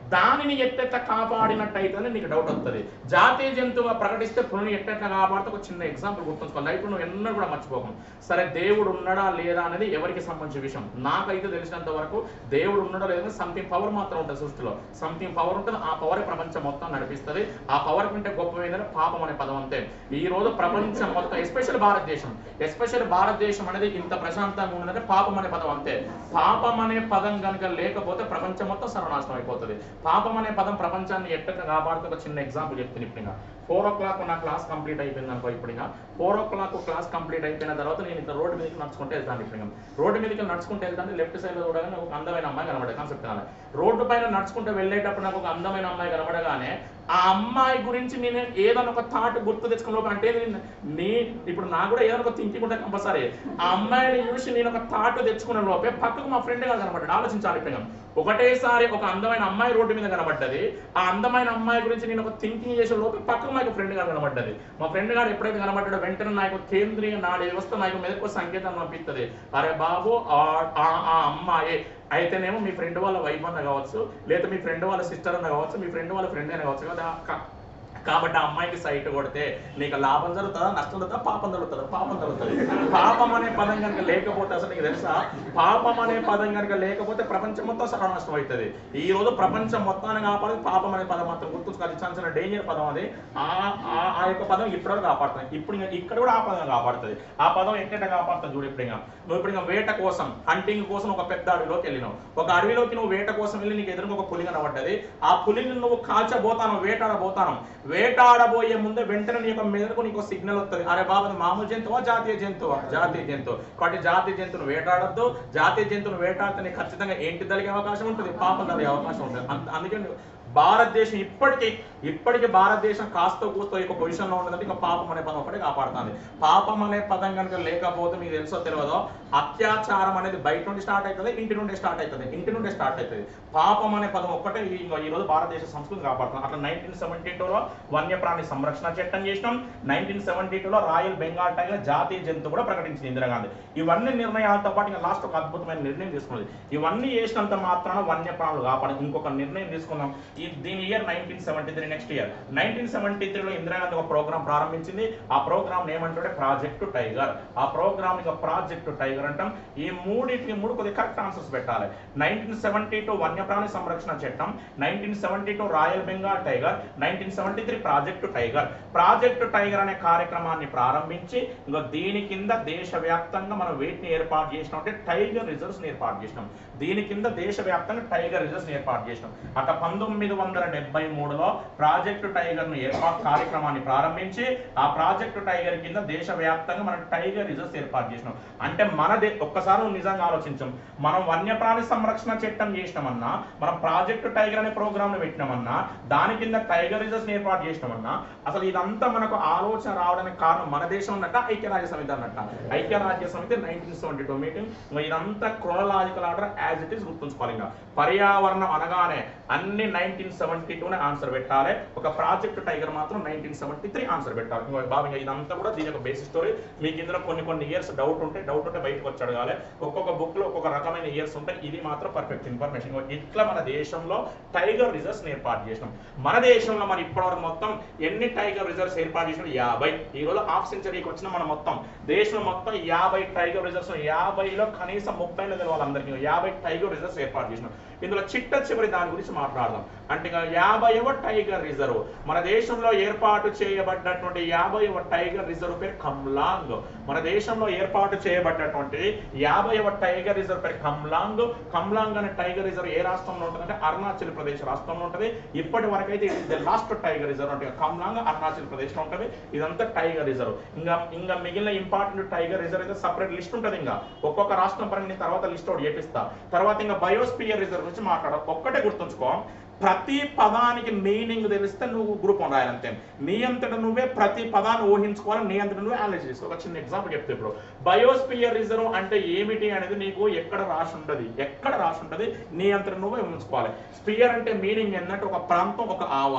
దానిని ఎట్టెట్ట కాపాడినట్టయితేనే నీకు డౌట్ వస్తుంది జాతీయ జంతువుగా ప్రకటిస్తే పులిని ఎట్టెట్ట కాపాడితే ఒక చిన్న ఎగ్జాంపుల్ గుర్తుంచుకోవాలి లైఫ్ నువ్వు ఎన్నడూ కూడా మర్చిపోకం సరే దేవుడు ఉన్నాడా లేదా అనేది ఎవరికి సంబంధించిన విషయం నాకైతే తెలిసినంత వరకు దేవుడు ఉన్నాడో లేదని సంథింగ్ పవర్ మాత్రం ఉంటుంది సృష్టిలో సంథింగ్ పవర్ ఉంటుంది ఆ పవర్ ప్రపంచం మొత్తం నడిపిస్తుంది ఆ పవర్ కంటే గొప్ప ఏంటంటే పాపం అనే పదం అంతే ఈ రోజు ప్రపంచం మొత్తం ఎస్పెషల్ భారతదేశం ఎస్పెషల్ భారతదేశం అనేది ఇంత ప్రశాంతంగా ఉన్నదంటే పాపం అనే పదం అంతే పాపం అనే పదం కనుక లేకపోతే ప్రపంచం మొత్తం సర్వనాశనం అయిపోతుంది పాపం అనే పదం ప్రపంచాన్ని ఎట్టగా కాపాడుతూ ఒక చిన్న ఎగ్జాంపుల్ చెప్తాను ఇప్పుడు ఇంకా ఫోర్ ఓ క్లాక్ నా క్లాస్ కంప్లీట్ అయిపోయింది అనుకో ఇప్పుడు ఇంకా four o'clock class complete అయిపోయిన తర్వాత నేను ఇట్లా రోడ్డు మీదకి నడుచుకుంటే వెళ్తాను ఇప్పుడు ఇంకా రోడ్డు మీదకి నడుచుకుంటే వెళ్తాను లెఫ్ట్ సైడ్ లో చూడగానే నాకు ఒక అందమైన అమ్మాయి కనబడే కాన్సెప్ట్ కావాలి రోడ్డు పైన నడుచుకుంటూ వెళ్ళేటప్పుడు నాకు ఒక అందమైన అమ్మాయి కనబడగానే ఆ అమ్మాయి గురించి నేను ఏదైనా ఒక థాట్ గుర్తు తెచ్చుకున్న లోపల అంటే నేను- నీ ఇప్పుడు నాకు కూడా ఏదైనా ఒక థింకింగ్ ఉంటే కంపల్సరీ ఆ అమ్మాయిని చూసి నేను ఒక థాట్ తెచ్చుకున్న లోపే పక్కకు మా ఫ్రెండ్ గా కనబడ్డాడు ఆలోచించాలి ఇప్పుడు ఒకటేసారి ఒక అందమైన అమ్మాయి రోడ్డు మీద కనబడ్డది ఆ అందమైన అమ్మాయి గురించి నేను ఒక థింకింగ్ చేసే లోపే పక్కకు నాకు ఫ్రెండ్ గా కనబడ్డది మా ఫ్రెండ్ గారు ఎప్పుడైతే కనబడ్డాడో వెంటనే నాకు కేంద్రీయ నాడి వ్యవస్థ నాకు మెదకు సంకేతం పంపిస్తుంది అరే బాబు ఆ- ఆ- ఆ అమ్మాయి అయితేనేమో మీ ఫ్రెండ్ వాళ్ళ వైఫ్ అన్న కావచ్చు లేదా మీ ఫ్రెండ్ వాళ్ళ సిస్టర్ అన్న కావచ్చు మీ ఫ్రెండ్ వాళ్ళ ఫ్రెండ్ అయినా కావచ్చు కదా కా- కాబట్టి ఆ అమ్మాయికి సైట్ కొడితే నీకు లాభం జరుగుతుందా నష్టం జరుగుతుందా పాపం జరుగుతుందా పాపం జరుగుతుంది పాపం అనే పదం కనుక లేకపోతే అసలు నీకు తెలుసా పాపం అనే పదం కనుక లేకపోతే ప్రపంచం మొత్తం సర్వనాశనం అవుతుంది ఈ రోజు ప్రపంచం మొత్తాన్ని కాపాడి పాపం అనే పదం మాత్రం గుర్తుంచుకోవాలి చాలా చాలా డేంజర్ పదం అది ఆ ఆ- ఆ యొక్క పదం ఇప్పటివరకు కాపాడుతుంది ఇప్పుడు ఇంకా ఇక్కడ కూడా ఆ పదం కాపాడుతుంది ఆ పదం ఎక్కడ కాపాడుతుంది చూడు ఇప్పుడు ఇంకా నువ్వు ఇప్పుడు ఇంకా వేట కోసం హంటింగ్ కోసం ఒక పెద్ద అడవిలోకి వెళ్ళినావు ఒక అడవిలోకి నువ్వు వేట కోసం వెళ్ళి నీకు ఎదురుగా ఒక పులి కనబడ్డది ఆ పులిని నువ్వు కాల్చబోతాను వేటాడబోతాను వేటాడబోయే ముందే వెంటనే నీ యొక్క మెదడుకు నీకు సిగ్నల్ వస్తుంది అరే బాబు అది మామూలు జంతువా జాతీయ జంతువా జాతీయ జంతువు కాబట్టి జాతీయ జంతువును వేటాడద్దు జాతీయ జంతువును వేటాడితే నీకు ఖచ్చితంగా ఏంటి తలిగే అవకాశం ఉంటుంది పాపం తలిగే అవకాశం ఉంటుంది అంత- అందుకే నువ్వు భారతదేశం ఇప్పటికీ ఇప్పటికీ భారతదేశం కాస్త కూస్తో ఒక పొజిషన్లో ఉన్నదంటే ఇక పాపం అనే పదం ఒకటే కాపాడుతుంది పాపం అనే పదం కనుక లేకపోతే మీకు తెలుసో తెలియదో అత్యాచారం అనేది బయట నుండి స్టార్ట్ అవుతుంది ఇంటి నుండి స్టార్ట్ అవుతుంది ఇంటి నుండి స్టార్ట్ అవుతుంది పాపం అనే పదం ఒక్కటే ఈ ఈ రోజు భారతదేశ సంస్కృతి కాపాడుతుంది అట్లా నైన్టీన్ సెవెంటీ టూలో వన్యప్రాణి సంరక్షణ చట్టం చేసినాం నైన్టీన్ సెవెంటీ టూలో రాయల్ బెంగాల్ టైగర్ జాతీయ జంతువు కూడా ప్రకటించింది ఇందిరాగాంధీ ఇవన్నీ నిర్ణయాలతో పాటు ఇంకా లాస్ట్ ఒక అద్భుతమైన నిర్ణయం తీసుకున్నది ఇవన్నీ చేసినంత మాత్రాన వన్యప్రాణులు కాపాడు ఇంకొక నిర్ణయం తీసుకుందాం ఈ దీని year nineteen seventy three next year nineteen seventy త్రీలో ఇందిరాగాంధీ ఒక ప్రోగ్రామ్ ప్రారంభించింది ఆ ప్రోగ్రామ్ ఏమంటే ప్రాజెక్ట్ టైగర్ ఆ ప్రోగ్రామ్ ఇక ప్రాజెక్ట్ టైగర్ అంటాం ఈ మూడింటికి మూడు కొద్దిగా కరెక్ట్ ఆన్సర్స్ పెట్టాలి నైన్టీన్ సెవెంటీ టూ వన్యప్రాణి సంరక్షణ చట్టం nineteen seventy two royal Bengal tiger nineteen seventy three project tiger project tiger అనే కార్యక్రమాన్ని ప్రారంభించి ఇంకా దీని కింద దేశవ్యాప్తంగా మనం వేటిని ఏర్పాటు చేసినాం అంటే టైగర్ రిజర్వ్స్ ఏర్పాటు చేసినాం దీని కింద దేశవ్యాప్తంగా టైగర్ రిజర్వ్స్ ఏర్పాటు చేసినాం అక్కడ పంతొమ్మిది వందల డెబ్బై మూడులో ప్రాజెక్టు టైగర్ ను ఏర్పాటు కార్యక్రమాన్ని ప్రారంభించి ఆ ప్రాజెక్టు టైగర్ కింద దేశవ్యాప్తంగా మనం టైగర్ రిజర్వ్స్ ఏర్పాటు చేసినాం అంటే మన దే ఒక్కసారి నువ్వు నిజంగా ఆలోచించాం మనం వన్యప్రాణి సంరక్షణ చట్టం చేసినామన్నా మనం ప్రాజెక్టు టైగర్ అనే ప్రోగ్రామ్ ను పెట్టినామన్నా దాని కింద టైగర్ రిజర్వ్స్ ఏర్పాటు చేసినామన్నా అసలు ఇదంతా మనకు ఆలోచన రావడానికి కారణం మన దేశం ఉన్నట్ట ఐక్యరాజ్య సమితి అన్నట్ట ఐక్యరాజ్య సమితి నైన్టీన్ సెవెంటీ టూ మీటింగ్ ఇదంతా chronological order as it is గుర్తుంచుకోవాలి ఇంకా పర్యావరణం అనగానే అన్ని నైన్టీన్ సెవెంటీ టూనే ఆన్సర్ పెట్టాలి ఒక ప్రాజెక్ట్ టైగర్ మాత్రం నైన్టీన్ సెవెంటీ త్రీ ఆన్సర్ పెట్టాలి ఇంకో బాబు ఇంకా ఇదంతా కూడా దీని యొక్క బేసిక్ స్టోరీ మీకు ఇందులో కొన్ని కొన్ని ఇయర్స్ డౌట్ ఉంటే డౌట్ ఉంటే బయటకు వచ్చి అడగాలి ఒక్కొక్క బుక్ లో ఒక్కొక్క రకమైన ఇయర్స్ ఉంటాయి ఇది మాత్రం పర్ఫెక్ట్ ఇన్ఫర్మేషన్ ఇట్లా మన దేశంలో టైగర్ రిజర్వ్స్ ఏర్పాటు చేసినాం మన దేశంలో మన ఇప్పటివరకు మొత్తం ఎన్ని టైగర్ రిజర్వ్స్ ఏర్పాటు చేసినాం యాభై ఈ రోజు హాఫ్ సెంచరీకి వచ్చిన మన మొత్తం దేశంలో మొత్తం యాభై టైగర్ రిజర్వ్స్ యాభైలో కనీసం ముప్పై తెలవాలి అందరికీ యాభై టైగర్ రిజర్వ్స్ ఏర్పాటు చేసినాం ఇందులో చిట్ట చివరి దాని గురించి మాట్లాడదాం అంటే ఇక యాభైవ టైగర్ రిజర్వ్ మన దేశంలో ఏర్పాటు చేయబడ్డటువంటి యాభైవ టైగర్ రిజర్వ్ పేరు కమ్లాంగ్ మన దేశంలో ఏర్పాటు చేయబడ్డటువంటి యాభైవ టైగర్ రిజర్వ్ పేరు కమ్లాంగ్ కమ్లాంగ్ అనే టైగర్ రిజర్వ్ ఏ రాష్ట్రంలో ఉంటుందంటే అరుణాచల్ ప్రదేశ్ రాష్ట్రంలో ఉంటుంది ఇప్పటి వరకు అయితే ఇది లాస్ట్ టైగర్ రిజర్వ్ అంటే కమ్లాంగ్ అరుణాచల్ ప్రదేశ్ లో ఉంటుంది ఇదంతా టైగర్ రిజర్వ్ ఇంకా ఇంకా మిగిలిన ఇంపార్టెంట్ టైగర్ రిజర్వ్ అయితే సపరేట్ లిస్ట్ ఉంటుంది ఇంకా ఒక్కొక్క రాష్ట్రం పరంగా నేను తర్వాత లిస్ట్ అవుట్ చేపిస్తా తర్వాత ఇంకా బయోస్పియర్ రిజర్వ్ గురించి మాట్లాడ ఒక్కటే గుర్తుంచుకో ప్రతి పదానికి మీనింగ్ తెలిస్తే నువ్వు గ్రూప్ వన్ రాయాలంతే నీ అంతట నువ్వే ప్రతి పదాన్ని ఊహించుకోవాలి నీ అంతట నువ్వే అనలైజ్ చేసుకో ఒక చిన్న ఎగ్జాంపుల్ చెప్తే ఇప్పుడు బయోస్పియర్ రిజర్వ్ అంటే ఏమిటి అనేది నీకు ఎక్కడ రాసి ఉంటది ఎక్కడ రాసి ఉంటది నీ అంతట నువ్వే ఊహించుకోవాలి స్పియర్ అంటే మీనింగ్ ఏంటంటే ఒక ప్రాంతం ఒక ఆవరణం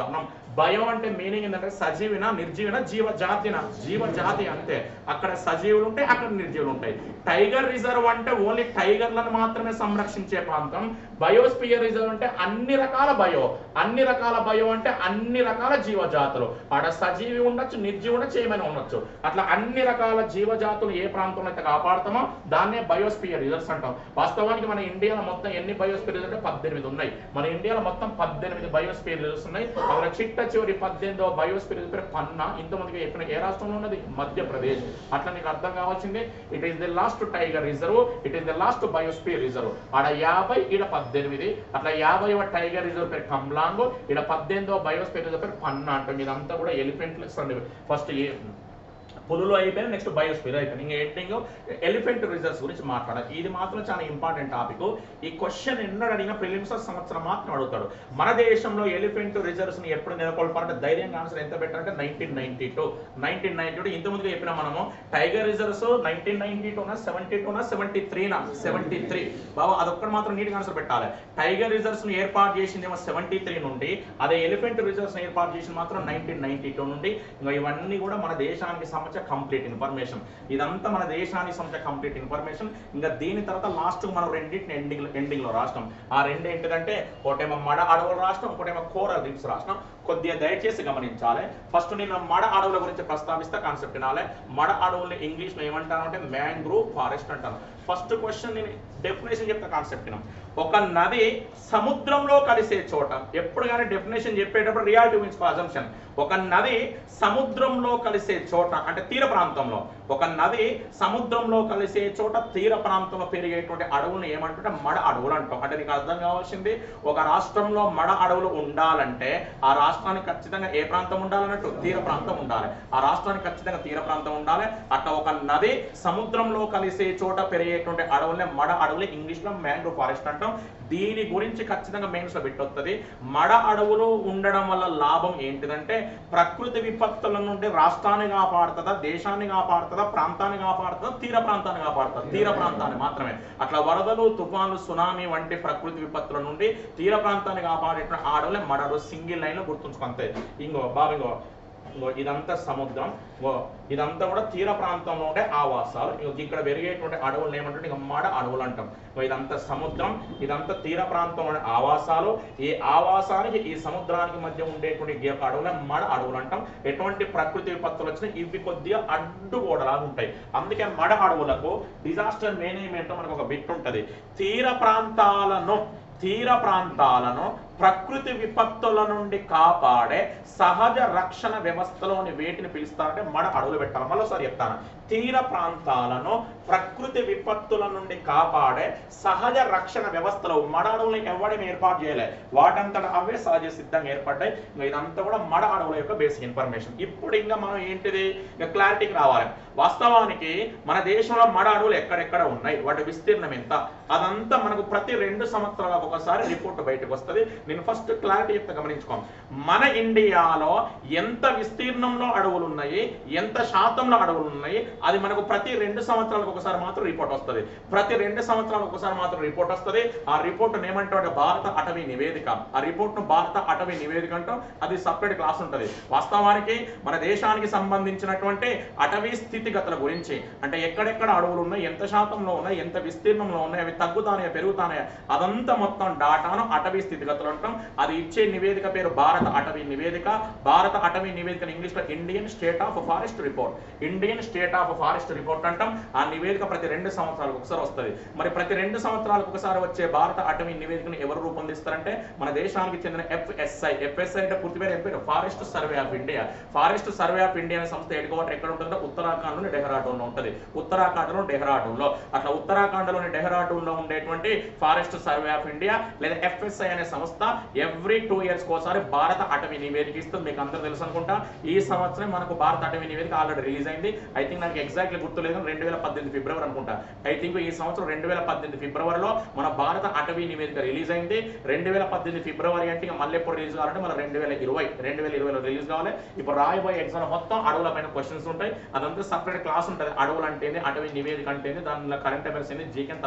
బయో అంటే మీనింగ్ ఏంటంటే సజీవిన నిర్జీవిన జీవ జాతిన జీవ జాతి అంతే అక్కడ సజీవులు ఉంటాయి అక్కడ నిర్జీవులు ఉంటాయి టైగర్ రిజర్వ్ అంటే ఓన్లీ టైగర్లను మాత్రమే సంరక్షించే ప్రాంతం బయోస్పియర్ రిజర్వ్ అంటే అన్ని రకాల బయో అన్ని రకాల బయో అంటే అన్ని రకాల జీవజాతులు ఆడ సజీవి ఉండొచ్చు నిర్జీవి ఉండొచ్చు ఏమైనా ఉండొచ్చు అట్లా అన్ని రకాల జీవజాతులు ఏ ప్రాంతంలో అయితే కాపాడుతామో దాన్నే బయోస్పియర్ రిజర్వ్స్ అంటాం వాస్తవానికి మన ఇండియాలో మొత్తం ఎన్ని బయోస్పియర్ రిజర్వ్ అంటే పద్దెనిమిది ఉన్నాయి మన ఇండియాలో మొత్తం పద్దెనిమిది బయోస్పియర్ రిజర్వ్స్ ఉన్నాయి అందులో చిట్ట చివరి పద్దెనిమిదో బయోస్పియర్ రిజర్వ్ పేరు పన్నా ఇంతమందికి చెప్పిన ఏ రాష్ట్రంలో ఉన్నది మధ్యప్రదేశ్ అట్లా నీకు అర్థం కావాల్సింది it is the last tiger reserve it is the last biosphere reserve ఆడ యాభై ఈడ పద్దెనిమిది అట్లా యాభై టైగర్ రిజర్వ్ పేరు కమ్లాంగ్ ఈడ పద్దెనిమిదో బయోస్పియర్ రిజర్వ్ పేరు పన్నా అంటాం ఇదంతా కూడా ఎలిఫెంట్లెస్ అండి ఫస్ట్ ఏ పులులు అయిపోయిన నెక్స్ట్ బయోస్పియర్ అయిపోయింది ఇంకా ఎండింగ్ ఎలిఫెంట్ రిజర్వ్స్ గురించి మాట్లాడాలి ఇది మాత్రం చాలా ఇంపార్టెంట్ టాపిక్ ఈ క్వశ్చన్ ఎన్నడూ అడిగిన ప్రిలిమ్స్ సంవత్సరం మాత్రం అడుగుతాడు మన దేశంలో ఎలిఫెంట్ రిజర్వ్స్ ని ఎప్పుడు నెలకొల్పాలంటే ధైర్యంగా ఆన్సర్ ఎంత పెట్టారంటే nineteen ninety two nineteen ninety two ఇంతకుముందు చెప్పిన మనము టైగర్ రిజర్వ్స్ నైన్టీన్ నైన్టీ టూనా సెవెంటీ టూనా సెవెంటీ త్రీనా సెవెంటీ త్రీ బాబా అదొక్కటి మాత్రం నీట్గా ఆన్సర్ పెట్టాలి టైగర్ రిజర్వ్స్ ని ఏర్పాటు చేసింది ఏమో సెవెంటీ త్రీ నుండి అదే ఎలిఫెంట్ రిజర్వ్స్ ని ఏర్పాటు చేసింది మాత్రం నైన్టీన్ నైన్టీ టూ నుండి ఇంకా ఇవన్నీ కూడా మన దేశానికి సంబంధించిన కంప్లీట్ ఇన్ఫర్మేషన్ ఇదంతా మన దేశానికి సంబంధించిన కంప్లీట్ ఇన్ఫర్మేషన్ ఇంకా దీని తర్వాత లాస్ట్ మనం రెండింటిని ఎండింగ్ ఎండింగ్ లో రాష్ట్రం ఆ రెండు ఏంటిదంటే ఒకటేమో మడ అడవుల రాష్ట్రం ఒకటేమో కోరల్ రీఫ్స్ రాష్ట్రం కొద్దిగా దయచేసి గమనించాలి ఫస్ట్ నేను మడ అడవుల గురించి ప్రస్తావిస్తే కాన్సెప్ట్ వినాలి మడ అడవుల్ని ఇంగ్లీష్ లో ఏమంటాను అంటే మ్యాంగ్రూవ్ ఫారెస్ట్ అంటాను ఫస్ట్ క్వశ్చన్ నేను డెఫినేషన్ చెప్తా కాన్సెప్ట్ వినం ఒక నది సముద్రంలో కలిసే చోట ఎప్పుడు కానీ డెఫినేషన్ చెప్పేటప్పుడు రియాలిటీ మీన్స్ అజంప్షన్ ఒక నది సముద్రంలో కలిసే చోట అంటే తీర ప్రాంతంలో ఒక నది సముద్రంలో కలిసే చోట తీర ప్రాంతంలో పెరిగేటువంటి అడవులను ఏమంటుంటే మడ అడవులు అంటాం అంటే నీకు అర్థం కావాల్సింది ఒక రాష్ట్రంలో మడ అడవులు ఉండాలంటే ఆ రాష్ట్రానికి ఖచ్చితంగా ఏ ప్రాంతం ఉండాలన్నట్టు తీర ప్రాంతం ఉండాలి ఆ రాష్ట్రానికి ఖచ్చితంగా తీర ప్రాంతం ఉండాలి అట్లా ఒక నది సముద్రంలో కలిసే చోట పెరిగేటువంటి అడవులనే మడ అడవులు ఇంగ్లీష్ లో మ్యాంగ్రూవ్ ఫారెస్ట్ అంటాం దీని గురించి ఖచ్చితంగా మెయిన్స్ లో పెట్టొస్తుంది మడ అడవులు ఉండడం వల్ల లాభం ఏంటిదంటే ప్రకృతి విపత్తుల నుండి రాష్ట్రాన్ని కాపాడుతుందా దేశాన్ని కాపాడుతుందా ప్రాంతాన్ని కాపాడుతుందా తీర ప్రాంతాన్ని కాపాడుతుందా తీర ప్రాంతాన్ని మాత్రమే అట్లా వరదలు తుఫాను సునామీ వంటి ప్రకృతి విపత్తుల నుండి తీర ప్రాంతాన్ని కాపాడేటువంటి అడవులే మడ అడవులు సింగిల్ లైన్ లో గుర్తుంచుకుంటే ఇంకో బాబు ఇంకో ఇంకో ఇదంతా సముద్రం ఇంకో ఇదంతా కూడా తీర ప్రాంతంలో ఉండే ఆవాసాలు ఇంకో ఇక్కడ పెరిగేటువంటి అడవులు ఏమంటే ఇంకా మడ అడవులు అంటాం ఇంకో ఇదంతా సముద్రం ఇదంతా తీర ప్రాంతంలో ఉండే ఆవాసాలు ఈ ఆవాసానికి ఈ సముద్రానికి మధ్య ఉండేటువంటి ఈ యొక్క అడవులే మడ అడవులు అంటాం ఎటువంటి ప్రకృతి విపత్తులు వచ్చినా ఇవి కొద్దిగా అడ్డుగోడలాగా ఉంటాయి అందుకే మడ అడవులకు డిజాస్టర్ మేనేజ్మెంట్ మనకు ఒక బిట్ ఉంటది తీర ప్రాంతాలను తీర ప్రాంతాలను ప్రకృతి విపత్తుల నుండి కాపాడే సహజ రక్షణ వ్యవస్థలోని వేటిని పిలుస్తారంటే మడ అడవులు పెట్టాలి మరోసారి చెప్తాను తీర ప్రాంతాలను ప్రకృతి విపత్తుల నుండి కాపాడే సహజ రక్షణ వ్యవస్థలో మడ అడవులను ఎవడేమి ఏర్పాటు చేయలే వాటంతట అవే సహజ సిద్ధంగా ఏర్పడ్డాయి ఇంకా ఇదంతా కూడా మడ అడవుల యొక్క బేసిక్ ఇన్ఫర్మేషన్ ఇప్పుడు ఇంకా మనం ఏంటిది ఇంకా క్లారిటీకి రావాలి వాస్తవానికి మన దేశంలో మడ అడవులు ఎక్కడెక్కడ ఉన్నాయి వాటి విస్తీర్ణం ఎంత అదంతా మనకు ప్రతి రెండు సంవత్సరాలకు ఒకసారి రిపోర్ట్ బయటకు వస్తుంది నేను ఫస్ట్ క్లారిటీ చెప్తే గమనించుకోం మన ఇండియాలో ఎంత విస్తీర్ణంలో అడవులు ఉన్నాయి ఎంత శాతంలో అడవులు ఉన్నాయి అది మనకు ప్రతి రెండు సంవత్సరాలకు ఒకసారి మాత్రం రిపోర్ట్ వస్తుంది ప్రతి రెండు సంవత్సరాలకు ఒకసారి మాత్రం రిపోర్ట్ వస్తుంది ఆ రిపోర్ట్ ఏమంటే భారత అటవీ నివేదిక ఆ రిపోర్ట్ ను భారత అటవీ నివేదిక అంటాం అది సపరేట్ క్లాస్ ఉంటుంది వాస్తవానికి మన దేశానికి సంబంధించినటువంటి అటవీ స్థితిగతుల గురించి అంటే ఎక్కడెక్కడ అడవులు ఉన్నాయి ఎంత శాతంలో ఉన్నాయి ఎంత విస్తీర్ణంలో ఉన్నాయి అవి తగ్గుతానయా పెరుగుతానయా అదంతా మొత్తం డాటాను అటవీ స్థితిగతులు అంటాం అది ఇచ్చే నివేదిక పేరు భారత అటవీ నివేదిక భారత అటవీ నివేదిక ఇంగ్లీష్ లో Indian state of forest report Indian state of forest report అంటాం ఆ నివేదిక ప్రతి రెండు సంవత్సరాలకు ఒకసారి వస్తుంది మరి ప్రతి రెండు సంవత్సరాలకు ఒకసారి వచ్చే భారత అటవీ నివేదికను ఎవరు రూపొందిస్తారంటే మన దేశానికి చెందిన ఎఫ్ఎస్ఐ ఎఫ్ఎస్ఐ అంటే పూర్తి పేరు ఏం పేరు forest survey of India forest survey of India అనే సంస్థ హెడ్ క్వార్టర్ ఎక్కడ ఉంటుందో ఉత్తరాఖండ్ లోని డెహ్రాడూన్ లో ఉంటుంది ఉత్తరాఖండ్ లో డెహ్రాడూన్ లో అట్లా ఉత్తరాఖండ్ లోని డెహ్రాడూన్ లో ఉండేటువంటి ఫారెస్ట్ సర్వే ఆఫ్ ఇండియా లేదా ఎఫ్ఎస్ఐ అనే సంస్థ ఎవ్రీ టూ ఇయర్స్ ఒకసారి భారత అటవీ నివేదిక ఇస్తుంది మీకు అందరూ తెలుసు అనుకుంటా ఈ సంవత్సరం మనకు భారత అటవీ నివేదిక ఆల్రెడీ రిలీజ్ అయింది ఐ థింక్ నాకు ఎగ్జాక్ట్లీ గుర్తులేదు రెండు వేల పద్దెనిమిది ఫిబ్రవరి అనుకుంటా ఐ థింక్ ఈ సంవత్సరం రెండు వేల పద్దెనిమిది ఫిబ్రవరిలో మన భారత అటవీ నివేదిక రిలీజ్ అయింది రెండు వేల పద్దెనిమిది ఫిబ్రవరి అంటే ఇక మళ్ళీ ఎప్పుడు రిలీజ్ కావాలంటే మన రెండు వేల ఇరవై రెండు వేల ఇరవైలో రిలీజ్ కావాలి ఇప్పుడు రాయబోయే ఎగ్జామ్ మొత్తం అడవుల పైన క్వశ్చన్స్ ఉంటాయి అదంతా సపరేట్ క్లాస్ ఉంటుంది అడవులు అంటే ఏంది, అటవీ నివేదిక అంటే ఏంది, దానిలో కరెంట్ అఫైర్స్ ఏంది జీకే తర్వాత మాట్లాడుకుందాం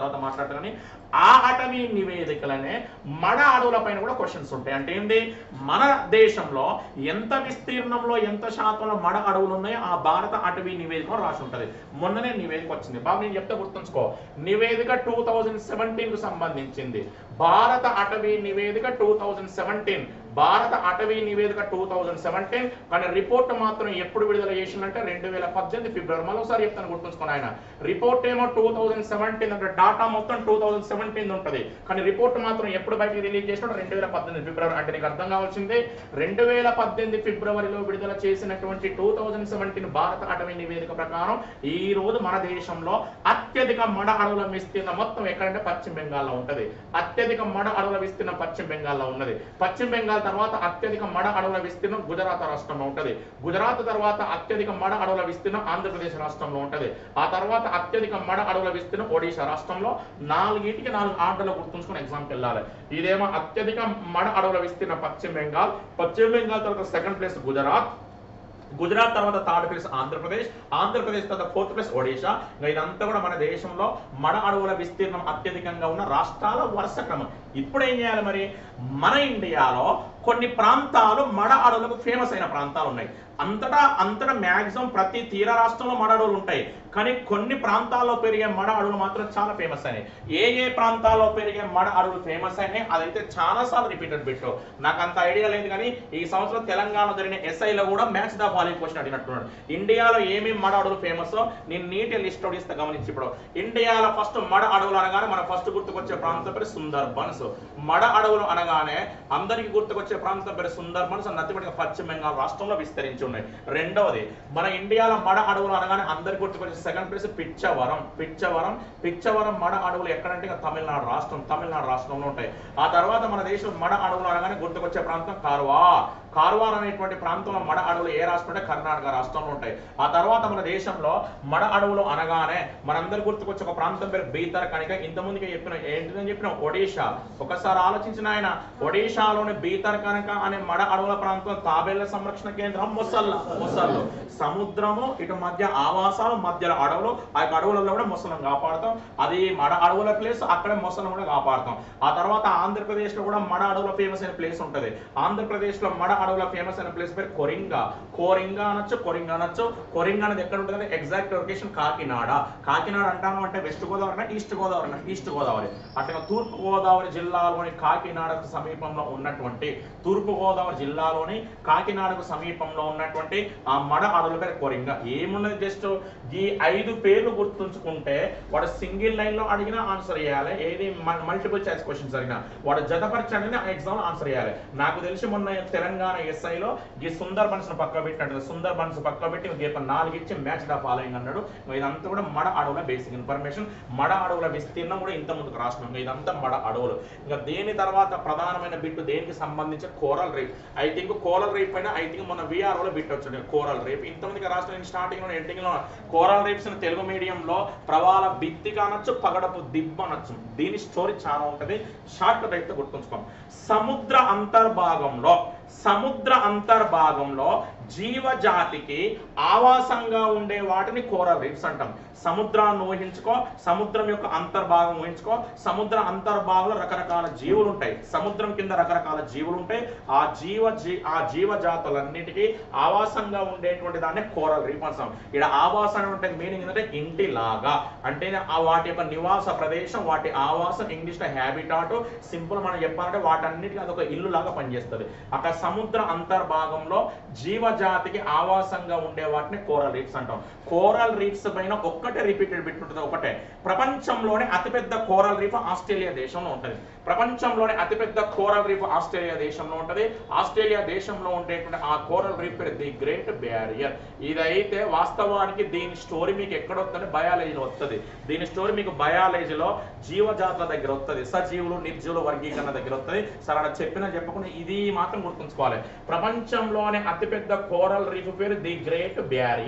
చేసినట్టు కానీ ఆ అటవీ నివేదికలనే మన అడవుల పైన కూడా క్వశ్చన్స్ ఉంటాయి అంటే ఏంటి మన దేశంలో ఎంత విస్తీర్ణంలో ఎంత శాతంలో మడ అడవులు ఉన్నాయో ఆ భారత అటవీ నివేదిక రాసి ఉంటది మొన్ననే నివేదిక వచ్చింది బాబు నేను చెప్తే గుర్తుంచుకో నివేదిక టూ థౌజండ్ సెవెంటీన్ కు సంబంధించింది భారత అటవీ నివేదిక టూ థౌజండ్ సెవెంటీన్ భారత అటవీ నివేదిక టూ థౌజండ్ సెవెంటీన్ కానీ రిపోర్ట్ మాత్రం ఎప్పుడు విడుదల చేసిందంటే రెండు వేల పద్దెనిమిది ఫిబ్రవరి మరోసారి చెప్తాను గుర్తుంచుకోండి ఆయన రిపోర్ట్ ఏమో టూ థౌజండ్ సెవెంటీన్ అంటే డాటా మొత్తం టూ థౌజండ్ సెవెంటీన్ ఉంటుంది కానీ రిపోర్ట్ మాత్రం ఎప్పుడు బయటికి రిలీజ్ చేసినట్టు రెండు వేల పద్దెనిమిది ఫిబ్రవరి అంటే నీకు అర్థం కావాల్సింది రెండు వేల పద్దెనిమిది ఫిబ్రవరిలో విడుదల చేసినటువంటి టూ థౌజండ్ సెవెంటీన్ భారత అటవీ నివేదిక ప్రకారం ఈ రోజు మన దేశంలో అత్యధిక మడ అడవుల విస్తీర్ణం మొత్తం ఎక్కడంటే పశ్చిమ బెంగాల్లో ఉంటది అత్యధిక మడ అడవుల విస్తీర్ణం పశ్చిమ బెంగాల్లో ఉన్నది పశ్చిమ బెంగాల్ తర్వాత అత్యధిక మడ అడవుల విస్తీర్ణం గుజరాత్ రాష్ట్రంలో ఉంటది గుజరాత్ తర్వాత అత్యధిక మడ అడవుల విస్తీర్ణం ఆంధ్రప్రదేశ్ రాష్ట్రంలో ఉంటది ఆ తర్వాత అత్యధిక మడ అడవుల విస్తీర్ణం ఒడిశా రాష్ట్రంలో నాలుగింటికి నాలుగు ఆర్డర్లు గుర్తుంచుకుని ఎగ్జామ్కి వెళ్ళాలి ఇదేమో అత్యధిక మడ అడవుల విస్తీర్ణం పశ్చిమ బెంగాల్ పశ్చిమ బెంగాల్ తర్వాత సెకండ్ ప్లేస్ గుజరాత్ గుజరాత్ తర్వాత థర్డ్ ప్లేస్ ఆంధ్రప్రదేశ్ ఆంధ్రప్రదేశ్ తర్వాత ఫోర్త్ ప్లేస్ ఒడిశా ఇంకా ఇదంతా కూడా మన దేశంలో మడ అడవుల విస్తీర్ణం అత్యధికంగా ఉన్న రాష్ట్రాల వరుస క్రమం ఇప్పుడు ఏం చేయాలి మరి మన ఇండియాలో కొన్ని ప్రాంతాలు మడ అడవులకు ఫేమస్ అయిన ప్రాంతాలు ఉన్నాయి అంతటా అంతటా మ్యాక్సిమం ప్రతి తీర రాష్ట్రంలో మడ అడవులు ఉంటాయి కానీ కొన్ని ప్రాంతాల్లో పెరిగే మడ అడవులు మాత్రం చాలా ఫేమస్ అయినాయి ఏ ఏ ప్రాంతాల్లో పెరిగే మడ అడవులు ఫేమస్ అయినాయి అదైతే చాలా సార్లు రిపీటెడ్ పెట్టు నాకు అంత ఐడియా లేదు కానీ ఈ సంవత్సరం తెలంగాణ జరిగిన ఎస్ఐలో కూడా మ్యాచ్ ద ఫాలోయింగ్ క్వశ్చన్ అడిగినట్టున్నాడు ఇండియాలో ఏమేమి మడ అడవులు ఫేమస్ నేను నీటి లిస్ట్ అవుట్ ఇస్తే గమనించి ఇప్పుడు ఇండియాలో ఫస్ట్ మడ అడవులు అనగానే మన ఫస్ట్ గుర్తుకొచ్చే ప్రాంతం పేరు సుందర్బన్స్ మడ అడవులు అనగానే అందరికి గుర్తుకొచ్చే ప్రాంతం పేరు సుందర్బన్స్ నత్తిపడిగా పశ్చిమ బెంగాల్ రాష్ట్రంలో విస్తరించి ఉన్నాయి రెండవది మన ఇండియాలో మడ అడవులు అనగానే అందరికి గుర్తుకొచ్చే సెకండ్ ప్లేస్ పిచ్చవరం పిచ్చవరం పిచ్చవరం మడ అడవులు ఎక్కడంటే ఇక తమిళనాడు రాష్ట్రం తమిళనాడు రాష్ట్రంలో ఉంటాయి ఆ తర్వాత మన దేశం మడ అడవులు అనగానే గుర్తుకొచ్చే ప్రాంతం కార్వా కార్వార్ అనేటువంటి ప్రాంతంలో మడ అడవులు ఏ రాష్ట్రం అంటే కర్ణాటక రాష్ట్రంలో ఉంటాయి ఆ తర్వాత మన దేశంలో మడ అడవులు అనగానే మనందరి గుర్తుకొచ్చే ఒక ప్రాంతం పేరు బీతర్ కనుక ఇంతకుముందుకే చెప్పిన ఏంటిదని చెప్పిన ఒడిషా ఒకసారి ఆలోచించిన ఆయన ఒడిషాలోని బీతర్ కనుక అనే మడ అడవుల ప్రాంతం తాబేళ్ల సంరక్షణ కేంద్రం మొసళ్ళ మొసళ్ళు సముద్రము ఇటు మధ్య ఆవాసాలు మధ్యలో అడవులు ఆ యొక్క అడవులలో కూడా మొసలను కాపాడుతాం అది మడ అడవుల ప్లేస్ అక్కడే మొసలను కూడా కాపాడుతాం ఆ తర్వాత ఆంధ్రప్రదేశ్ లో కూడా మడ అడవుల ఫేమస్ అయిన ప్లేస్ ఉంటది ఆంధ్రప్రదేశ్ లో మడ అడవుల ఫేమస్ అయిన ప్లేస్ పేరు కొరింగా కోరింగా అనొచ్చు కొరింగా అనొచ్చు కొరింగా అనేది ఎక్కడ ఉంటుంది ఎగ్జాక్ట్ లొకేషన్ కాకినాడ కాకినాడ అంటాము అంటే west Godavari east Godavari east Godavari అట్లా తూర్పు గోదావరి జిల్లాలోని కాకినాడకు సమీపంలో ఉన్నటువంటి తూర్పు గోదావరి జిల్లాలోని కాకినాడకు సమీపంలో ఉన్నటువంటి ఆ మడ అడవుల పేరు కొరింగా ఏమున్నది జస్ట్ ఈ ఐదు పేర్లు గుర్తుంచుకుంటే వాడు సింగిల్ లైన్ లో అడిగినా ఆన్సర్ చేయాలి ఏది మల్టిపుల్ చాయిస్ క్వశ్చన్స్ అడిగినా వాడు జతపరచండి ఎగ్జామ్ ఆన్సర్ చేయాలి నాకు తెలిసి మొన్న తెలంగాణ SI లో ఈ సుందర్ బన్స్ పక్క పెట్టినట్టు సుందర్ బన్స్ పక్క పెట్టి ఇంక నాలుగు ఇచ్చి మ్యాచ్ ద ఫాలోయింగ్ అన్నాడు ఇదంతా కూడా మడ అడవుల బేసిక్ ఇన్ఫర్మేషన్ మడ అడవుల విస్తీర్ణం కూడా ఇంత ముందుకు రాసినాం ఇదంతా మడ అడవులు ఇంకా దేని తర్వాత ప్రధానమైన బిట్ దేనికి సంబంధించిన coral reef I think coral reef పైన ఐ థింక్ మొన్న VRO లో బిట్ వచ్చింది కోరల్ రీఫ్ ఇంతమందికి రాష్ట్రం నేను స్టార్టింగ్ లో ఎండింగ్ లో కోరల్ రీఫ్స్ తెలుగు మీడియంలో ప్రవాల బిత్తిక అనొచ్చు పగడపు దిబ్బ అనొచ్చు దీని స్టోరీ చాలా ఉంటది షార్ట్ రైట్ గుర్తుంచుకోం సముద్ర అంతర్భాగంలో సముద్ర అంతర్భాగంలో జీవజాతికి ఆవాసంగా ఉండే వాటిని కోరల్ రీఫ్స్ అంటాం సముద్రాన్ని ఊహించుకో సముద్రం యొక్క అంతర్భాగం ఊహించుకో సముద్ర అంతర్భాగంలో రకరకాల జీవులు ఉంటాయి సముద్రం కింద రకరకాల జీవులు ఉంటాయి ఆ జీవ జీ ఆ జీవజాతులన్నిటికీ ఆవాసంగా ఉండేటువంటి దాన్ని కోరల్ రీఫ్ అంటాం ఇక్కడ ఆవాసం అంటే మీనింగ్ ఏంటంటే ఇంటి లాగా అంటే ఆ వాటి యొక్క నివాస ప్రదేశం వాటి ఆవాసం ఇంగ్లీష్ లో హ్యాబిటాట్ సింపుల్ మనం చెప్పాలంటే వాటన్నిటికీ అదొక ఇల్లు లాగా పనిచేస్తుంది అక్కడ సముద్ర అంతర్భాగంలో జీవజాతికి ఆవాసంగా ఉండే వాటిని కోరల్ రీఫ్స్ అంటాం కోరల్ రీఫ్స్ పైన ఒక్కటే రిపీటెడ్ బిట్ ఉంటుంది ఒకటే ప్రపంచంలోనే అతిపెద్ద కోరల్ రీఫ్ ఆస్ట్రేలియా దేశంలో ఉంటుంది ప్రపంచంలోనే అతిపెద్ద కోరల్ రీఫ్ ఆస్ట్రేలియా దేశంలో ఉంటుంది ఆస్ట్రేలియా దేశంలో ఉండేటువంటి ఆ కోరల్ రీఫ్ పేరు ది గ్రేట్ బ్యారియర్ ఇదైతే వాస్తవానికి దీని స్టోరీ మీకు ఎక్కడ వస్తుంది బయాలజీలో వస్తుంది దీని స్టోరీ మీకు బయాలజీలో జీవజాతుల దగ్గర వస్తుంది సజీవులు నిర్జీవుల వర్గీకరణ దగ్గర వస్తుంది సరే అలా చెప్పినా చెప్పకుండా ఇది మాత్రం గుర్తుంచుకోవాలి ప్రపంచంలోనే అతిపెద్ద కోరల్ రీఫ్ పేరు ది గ్రేట్ బ్యారియర్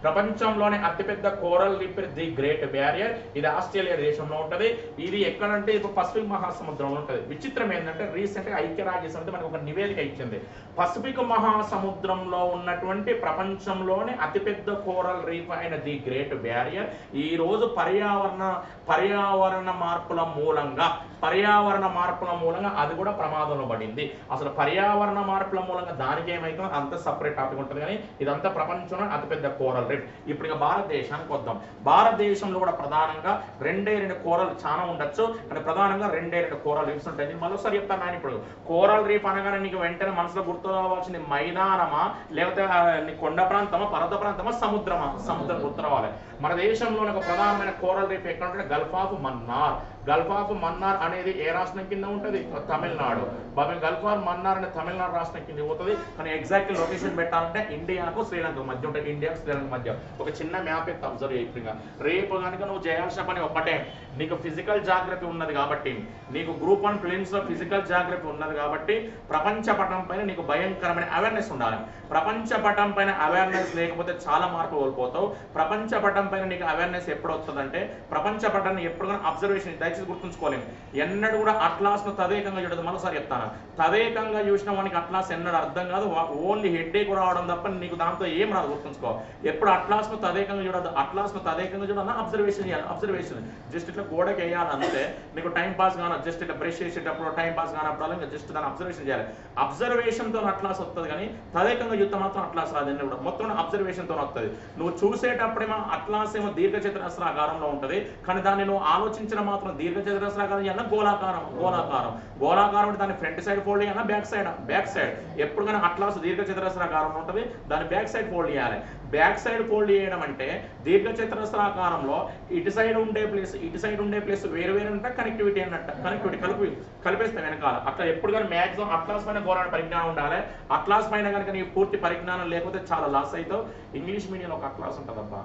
ప్రపంచంలోనే అతిపెద్ద coral reef the great barrier ఇది ఆస్ట్రేలియా దేశంలో ఉంటది ఇది ఎక్కడంటే ఇప్పుడు పసిఫిక్ మహాసముద్రంలో ఉంటది విచిత్రం ఏంటంటే రీసెంట్ గా ఐక్యరాజ్య సమితి మనకు ఒక నివేదిక ఇచ్చింది పసిఫిక్ మహాసముద్రంలో ఉన్నటువంటి ప్రపంచంలోనే అతిపెద్ద కోరల్ రీఫ్ అయిన ది గ్రేట్ బ్యారియర్ ఈ రోజు పర్యావరణ పర్యావరణ మార్పుల మూలంగా పర్యావరణ మార్పుల మూలంగా అది కూడా ప్రమాదంలో పడింది అసలు పర్యావరణ మార్పుల మూలంగా దానికి ఏమైతుందో అంత సపరేట్ టాపిక్ ఉంటుంది కానీ ఇదంతా ప్రపంచంలో అతిపెద్ద కోరల్ రీఫ్ ఇప్పుడు ఇక భారతదేశానికి వద్దాం భారతదేశంలో కూడా ప్రధానంగా రెండే రెండు కోరల్ చాలా ఉండొచ్చు కానీ ప్రధానంగా రెండే రెండు కోరల్ రీఫ్స్ ఉంటాయి నేను మరోసారి చెప్తాను నేను ఇప్పుడు కోరల్ రీఫ్ అనగానే నీకు వెంటనే మనసులో గుర్తు రావాల్సింది మైదానమా లేకపోతే ఆ, నీ కొండ ప్రాంతమా పర్వత ప్రాంతమా సముద్రమా సముద్రం గుర్తు రావాలి మన దేశంలోని ఒక ప్రధానమైన కోరల్ రీఫ్ ఎక్కడ ఉంటుంది gulf of Mannar gulf of Mannar అనేది ఏ రాష్ట్రం కింద ఉంటుంది తమిళనాడు బాబు గల్ఫ్ ఆఫ్ మన్నార్ అనే తమిళనాడు రాష్ట్రం కింద పోతుంది కానీ ఎగ్జాక్ట్ లొకేషన్ పెట్టాలంటే ఇండియాకు శ్రీలంక మధ్య ఉంటుంది ఇండియాకు శ్రీలంక మధ్య ఒక చిన్న మ్యాప్ ఎత్తి అబ్జర్వ్ చేయకుండా రేపు కనుక నువ్వు చేయాల్సిన పని ఒక్కటే నీకు ఫిజికల్ జాగ్రత్త ఉన్నది కాబట్టి నీకు గ్రూప్ వన్ ప్లేన్స్ లో ఫిజికల్ జాగ్రత్త ఉన్నది కాబట్టి ప్రపంచ పటం పైన నీకు భయంకరమైన అవేర్నెస్ ఉండాలి ప్రపంచ పటం పైన అవేర్నెస్ లేకపోతే చాలా మార్పు కోల్పోతావు ప్రపంచ పటం పైన నీకు అవేర్నెస్ ఎప్పుడు వస్తుందంటే ప్రపంచ పటాన్ని ఎప్పుడు కానీ అబ్జర్వేషన్ దయచేసి గుర్తుంచుకోలేము ఎన్నడూ కూడా అట్లాస్ ను తదేకంగా చూడదు మరోసారి చెప్తాను తదేకంగా చూసిన వానికి అట్లాస్ ఎన్నడూ అర్థం కాదు ఓన్లీ హెడ్ ఏక్ రావడం తప్ప నీకు దాంతో ఏం రాదు గుర్తుంచుకో ఎప్పుడు అట్లాస్ ను తదేకంగా చూడదు అట్లాస్ ను తదేకంగా చూడాలన్నా అబ్జర్వేషన్ చేయాలి అబ్జర్వేషన్ జస్ట్ ఇట్లా గోడకి వేయాలంటే నీకు టైం పాస్ కాన జస్ట్ ఇట్లా బ్రష్ చేసేటప్పుడు టైం పాస్ కానప్పుడు ఇంకా జస్ట్ దాన్ని అబ్జర్వేషన్ చేయాలి అబ్జర్వేషన్ తో అట్లాస్ వస్తుంది కానీ తదేకంగా చూస్తే మాత్రం అట్లాస్ రాదు ఎన్నడూ కూడా మొత్తం అబ్జర్వేషన్ తో వస్తుంది నువ్వు చూసేటప్పుడేమో అట్లాస్ ఏమో దీర్ఘ చతురస్రాకారంలో ఉంటది కానీ దాన్ని నువ్వు ఆలోచించిన మాత్రం దీర్ఘ చతురస్రాకారం చేయాలన్నా గోళాకారం గోళాకారం గోళాకారం అంటే దాని ఫ్రంట్ సైడ్ ఫోల్డ్ చేయాలన్నా బ్యాక్ సైడ్ బ్యాక్ సైడ్ ఎప్పుడు కానీ అట్లాస్ దీర్ఘ చతురస్రాకారం ఉంటుంది దాని బ్యాక్ సైడ్ ఫోల్డ్ చేయాలి బ్యాక్ సైడ్ ఫోల్డ్ చేయడం అంటే దీర్ఘ చతురస్రాకారంలో ఇటు సైడ్ ఉండే ప్లేస్ ఇటు సైడ్ ఉండే ప్లేస్ వేరు వేరు అంటే కనెక్టివిటీ అన్నట్టు కనెక్టివిటీ కలిపి కలిపేస్తాం వెనకాల అట్లా ఎప్పుడు కానీ మ్యాక్సిమం అట్లాస్ పైన ఘోరమైన పరిజ్ఞానం ఉండాలి అట్లాస్ పైన కనుక నీకు పూర్తి పరిజ్ఞానం లేకపోతే చాలా లాస్ అవుతావు ఇంగ్లీష్ మీడియంలో ఒక అట్లాస్ ఉంటుందబ్బా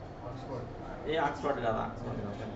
ఏ ఆక్స్ఫర్డ్ కదా ఆక్స్ఫర్డ్ కాదు.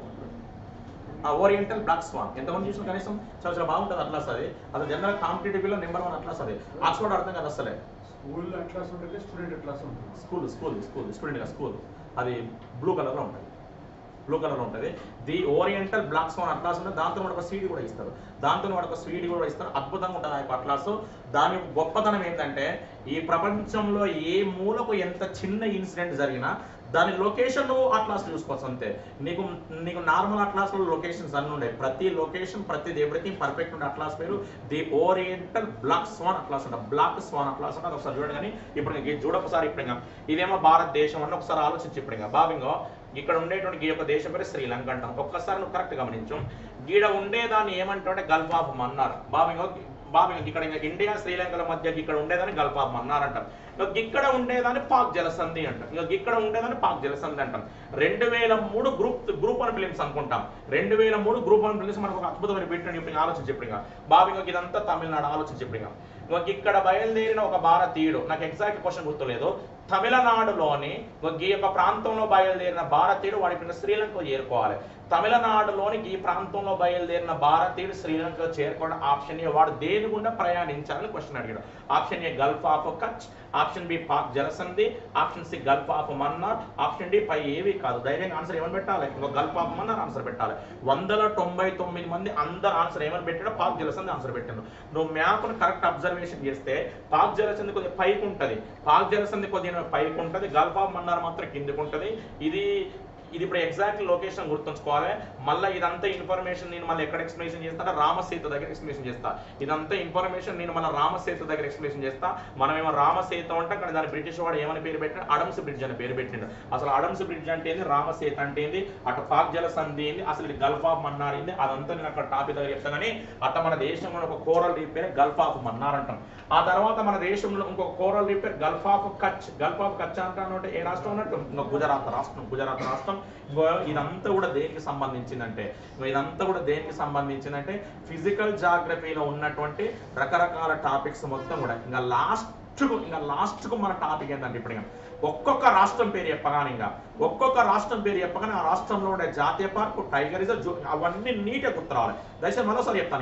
ఆ ఓరియంటల్ బ్లాక్ స్వాన్ ఎంతమంది చూసిన కనీసం చాలా చాలా బాగుంటుంది అట్లాస్ అది అది జనరల్ కాంపిటేటివ్ లో నెంబర్ వన్ అట్లాస్ అది ఆక్స్ఫర్డ్ అర్థం కదా అసలే స్కూల్ అట్లాస్ ఉంటుంది స్టూడెంట్ అట్లాస్ ఉంటుంది school school school student school అది బ్లూ కలర్ లో ఉంటుంది బ్లూ కలర్ లో ఉంటుంది the oriental black swan atlas ఉంటుంది దాంతో కూడా ఒక స్వీడ్ కూడా ఇస్తారు దాంతో కూడా ఒక స్వీడ్ కూడా ఇస్తారు అద్భుతంగా ఉంటుంది ఆ యొక్క అట్లాస్ దాని యొక్క గొప్పతనం ఏంటంటే ఈ ప్రపంచంలో ఏ మూలకు ఎంత చిన్న ఇన్సిడెంట్ జరిగినా దాని లొకేషన్ నువ్వు అట్లాస్ చూసుకోవచ్చు అంతే నీకు నీకు నార్మల్ అట్లాస్ లో లొకేషన్స్ అన్ని ఉన్నాయి ప్రతి లొకేషన్ ప్రతిది ఎవ్రీథింగ్ పర్ఫెక్ట్ ఉండే అట్లాస్ పేరు the oriental black swan atlas ఉంటుంది బ్లాక్ స్వాన్ అట్లాస్ ఉంటుంది ఒకసారి చూడండి కానీ ఇప్పుడు ఇంక ఇది చూడొకసారి ఇప్పుడు ఇంకా ఇదేమో భారతదేశం అని ఒకసారి ఆలోచించి ఇప్పుడు ఇంకా బాబింగో ఇక్కడ ఉండేటువంటి ఈ యొక్క దేశం పేరు శ్రీలంక అంటాం ఒక్కసారి నువ్వు కరెక్ట్ గమనించు గీడ ఉండేదాన్ని ఏమంటారంటే గల్ఫ్ ఆఫ్ మన్నార్ బాబింగో బాబు ఇక్కడ ఇంకా ఇండియా శ్రీలంకల మధ్య ఇక్కడ ఉండేదాన్ని గల్ఫ్ ఆఫ్ మన్నార్ అంటాం ఇంకా ఇక్కడ ఉండేదాన్ని పాక్ జలసంధి అంటాం ఇంకా ఇక్కడ ఉండేదాన్ని పాక్ జలసంధి అంటాం రెండు వేల మూడు గ్రూప్ గ్రూప్ వన్ ఫిలిమ్స్ అనుకుంటాం రెండు వేల మూడు గ్రూప్ వన్ ఫిలిమ్స్ మనకు ఒక అద్భుతమైన పెట్టండి ఇప్పుడు ఇంకా ఆలోచించి ఇప్పుడు ఇంకా బాబు ఇంకా ఇదంతా తమిళనాడు ఆలోచించి ఇప్పుడు ఇంకా ఇంకొక ఇక్కడ బయలుదేరిన ఒక భారతీయుడు నాకు ఎగ్జాక్ట్ క్వశ్చన్ గుర్తులేదు తమిళనాడులోని ఒక ఈ యొక్క ప్రాంతంలో బయలుదేరిన భారతీయుడు వాడి పిన్న శ్రీలంక చేరుకోవాలి తమిళనాడులోని ఈ ప్రాంతంలో బయలుదేరిన భారతీయుడు శ్రీలంక చేరుకోవడం ఆప్షన్ ఏ వాడు దేని గుండా ప్రయాణించాలని క్వశ్చన్ అడిగాడు option A gulf of Kutch option B Palk జలసంధి option C gulf of Mannar option D పై ఏవి కాదు ధైర్యంగా ఆన్సర్ ఏమని పెట్టాలి ఇంకో గల్ఫ్ ఆఫ్ మన్నార్ ఆన్సర్ పెట్టాలి వందల తొంభై తొమ్మిది మంది అందరు ఆన్సర్ ఏమని పెట్టాడో పాక్ జలసంధి ఆన్సర్ పెట్టాడు నువ్వు మ్యాప్ను కరెక్ట్ అబ్జర్వేషన్ చేస్తే పాక్ జలసంధి కొద్దిగా పైకి ఉంటది పాక్ జలసంధి కొద్దిగా పైకి ఉంటది గల్ఫ్ ఆఫ్ మన్నార్ మాత్రం కిందికి ఉంటది ఇది ఇది ఇప్పుడు ఎగ్జాక్ట్ లొకేషన్ గుర్తుంచుకోవాలి మళ్ళీ ఇదంతా ఇన్ఫర్మేషన్ నేను మళ్ళీ ఎక్కడ ఎక్స్ప్లెనేషన్ చేస్తా రామసేతు దగ్గర ఎక్స్ప్లెనేషన్ చేస్తా ఇదంతా ఇన్ఫర్మేషన్ నేను మళ్ళీ రామసేతు దగ్గర ఎక్స్ప్లెనేషన్ చేస్తా మనమేమో రామసేతు అంటాం కానీ దాని బ్రిటిష్ వాడు ఏమని పేరు పెట్టిన అడమ్స్ బ్రిడ్జ్ అని పేరు పెట్టిండు అసలు అడమ్స్ బ్రిడ్జ్ అంటే ఏంది రామసేతు అంటే ఏంది అటు పాక్ జల సంధి ఏంది అసలు ఇది గల్ఫ్ ఆఫ్ మన్నార్ ఏంది అదంతా నేను అక్కడ టాపిక్ దగ్గర చెప్తాను కానీ అట్ట మన దేశంలో ఒక కోరల్ రీప్ పేరు గల్ఫ్ ఆఫ్ మన్నార్ అంటాం ఆ తర్వాత మన దేశంలో ఇంకొక కోరల్ రీప్ పేరు gulf of Kutch gulf of Kutch అంటాను అంటే ఏ రాష్ట్రం అన్నట్టు ఇంకా గుజరాత్ రాష్ట్రం గుజరాత్ రాష్ట్రం ఇంకో ఇదంతా కూడా దేనికి సంబంధించిందంటే ఇంకో ఇదంతా కూడా దేనికి సంబంధించిందంటే ఫిజికల్ జాగ్రఫీలో ఉన్నటువంటి రకరకాల టాపిక్స్ మొత్తం కూడా ఇంకా లాస్ట్ ఇంకా లాస్ట్ కు మన టాపిక్ ఏంటంటే ఇప్పుడు ఇంకా ఒక్కొక్క రాష్ట్రం పేరు చెప్పగానే ఇంకా ఒక్కొక్క రాష్ట్రం పేరు చెప్పగానే ఆ రాష్ట్రంలో ఉండే జాతీయ పార్కు టైగర్ రిజర్వ్ జూ అవన్నీ నీట్గా గుర్తు రావాలి దయచేసి మరోసారి చెప్తాను ఇంకా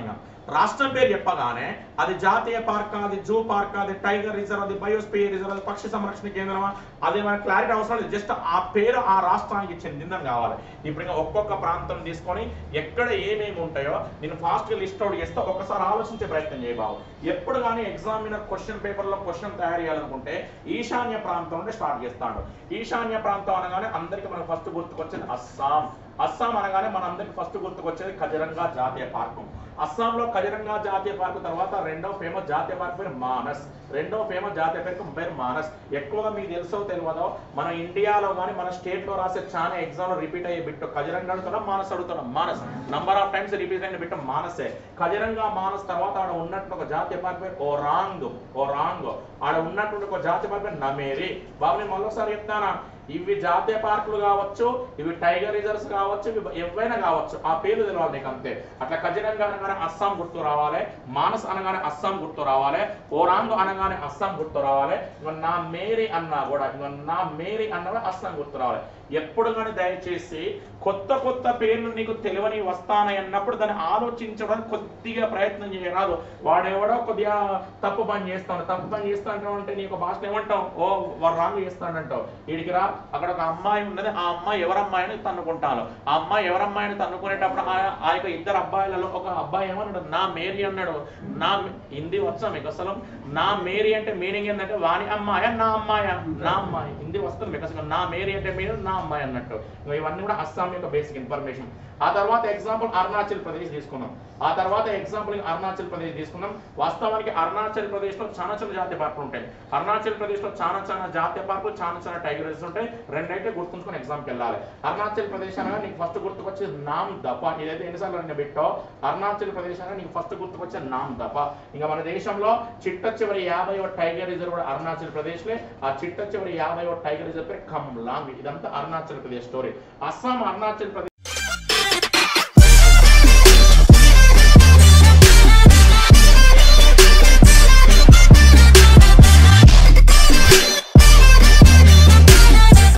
రాష్ట్రం పేరు చెప్పగానే అది జాతీయ పార్క్ అది జూ పార్క్ అది టైగర్ రిజర్వ్ అది బయోస్పియర్ రిజర్వ్ అది పక్షి సంరక్షణ కేంద్రమా అది మన క్లారిటీ అవసరం లేదు జస్ట్ ఆ పేరు ఆ రాష్ట్రానికి చెందిందని కావాలి ఇప్పుడు ఇంకా ఒక్కొక్క ప్రాంతం తీసుకొని ఎక్కడ ఏమేమి ఉంటాయో నేను ఫాస్ట్ గా లిస్ట్ అవుట్ చేస్తే ఒకసారి ఆలోచించే ప్రయత్నం చేయబావు ఎప్పుడు కానీ ఎగ్జామినర్ క్వశ్చన్ పేపర్ లో క్వశ్చన్ తయారు చేయాలనుకుంటే ఈశాన్య ప్రాంతం నుండి స్టార్ట్ చేస్తాడు ఈశాన్య ప్రాంతం అనగానే అందరికీ మనకు ఫస్ట్ గుర్తుకొచ్చేది అస్సాం అస్సాం అనగానే మన అందరికి ఫస్ట్ గుర్తుకొచ్చేది ఖజరంగా జాతీయ పార్కు అస్సాంలో ఖజరంగా జాతీయ పార్కు తర్వాత రెండో ఫేమస్ జాతీయ పార్క్ పేరు మానస్ రెండో ఫేమస్ జాతీయ పేరు పేరు మానస్ ఎక్కువగా మీకు తెలుసో తెలియదో మన ఇండియాలో కానీ మన స్టేట్ లో రాసే చాలా ఎగ్జామ్ లో రిపీట్ అయ్యే బిట్టు ఖజరంగా అడుగుతున్నాం మానస్ అడుగుతున్నాం Manas number of times repeat అయిన బిట్టు మానసే ఖజరంగా మానస్ తర్వాత ఆడ ఉన్నట్టు ఒక జాతీయ పార్క్ పేరు ఓ రాంగ్ ఓ రాంగ్ ఆడ ఉన్నటువంటి ఒక జాతీయ పార్క్ పేరు నమేరి బాబు నేను మళ్ళొకసారి చెప్తానా ఇవి జాతీయ పార్కులు కావచ్చు ఇవి టైగర్ రిజర్వ్స్ కావచ్చు ఇవి ఎవైనా కావచ్చు ఆ పేర్లు తెలవాలి నీకు అంతే అట్లా ఖజరంగా అనగానే అస్సాం గుర్తు రావాలి మానస్ అనగానే అస్సాం గుర్తు రావాలి ఓరాంగ్ అనగానే అస్సాం గుర్తు రావాలి ఇక నా మేరీ అన్నా కూడా ఇక నా మేరీ అన్నవి అస్సాం గుర్తు రావాలి ఎప్పుడు కానీ దయచేసి కొత్త కొత్త పేర్లు నీకు తెలియని వస్తానని అన్నప్పుడు దాన్ని ఆలోచించడానికి కొద్దిగా ప్రయత్నం చేయరాదు వాడెవడో కొద్దిగా తప్పు పని చేస్తాను తప్పు పని చేస్తాను అంటే నీకు భాష ఏమంటావు ఓ వాడు రాంగ్ చేస్తానంటావు వీడికి రా అక్కడ ఒక అమ్మాయి ఉన్నది ఆ అమ్మాయి ఎవరమ్మాయిని తన్నుకుంటాను ఆ అమ్మాయి ఎవరమ్మాయిని తన్నుకునేటప్పుడు ఆ- ఆ యొక్క ఇద్దరు అబ్బాయిలలో ఒక అబ్బాయి ఏమన్నాడు నా మేరీ అన్నాడు నా హిందీ వచ్చా మీకు అసలు నా మేరీ అంటే మీనింగ్ ఏంటంటే వాని అమ్మాయ నా అమ్మాయ నా అమ్మాయి హిందీ వస్తుంది మీకు అసలు నా మేరీ అంటే మీరు నా అమ్మాయి అన్నట్టు ఇగో ఇవన్నీ కూడా అస్సాం యొక్క బేసిక్ ఇన్ఫర్మేషన్ ఆ తర్వాత ఎగ్జాంపుల్ అరుణాచల్ ప్రదేశ్ తీసుకున్నాం ఆ తర్వాత ఎగ్జాంపుల్ అరుణాచల్ ప్రదేశ్ తీసుకున్నాం వాస్తవానికి అరుణాచల్ ప్రదేశ్ లో చాలా చాలా జాతీయ పార్కులు ఉంటాయి అరుణాచల్ ప్రదేశ్ లో చాలా చాలా జాతీయ పార్కులు చాలా చాలా టైగర్ రిజర్వ్స్ ఉంటాయి రెండైతే గుర్తుంచుకొని ఎగ్జామ్కి వెళ్ళాలి అరుణాచల్ ప్రదేశ్ అనగా నీకు ఫస్ట్ గుర్తుకొచ్చే నామ్ దప ఇదైతే ఎన్నిసార్లు నేను పెట్టో అరుణాచల్ ప్రదేశ్ అనగా నీకు ఫస్ట్ గుర్తుకొచ్చే నామ్ దప ఇంకా మన దేశంలో చిట్ట చివరి యాభై టైగర్ రిజర్వ్ కూడా అరుణాచల్ ప్రదేశ్ లే ఆ చిట్ట చివరి యాభై టైగర్ రిజర్వ్ పేరు కమ్లాంగ్ ఇదంతా అరుణాచల్ ప్రదేశ్ స్టోరీ అస్సాం అరుణాచల్ ప్రదేశ్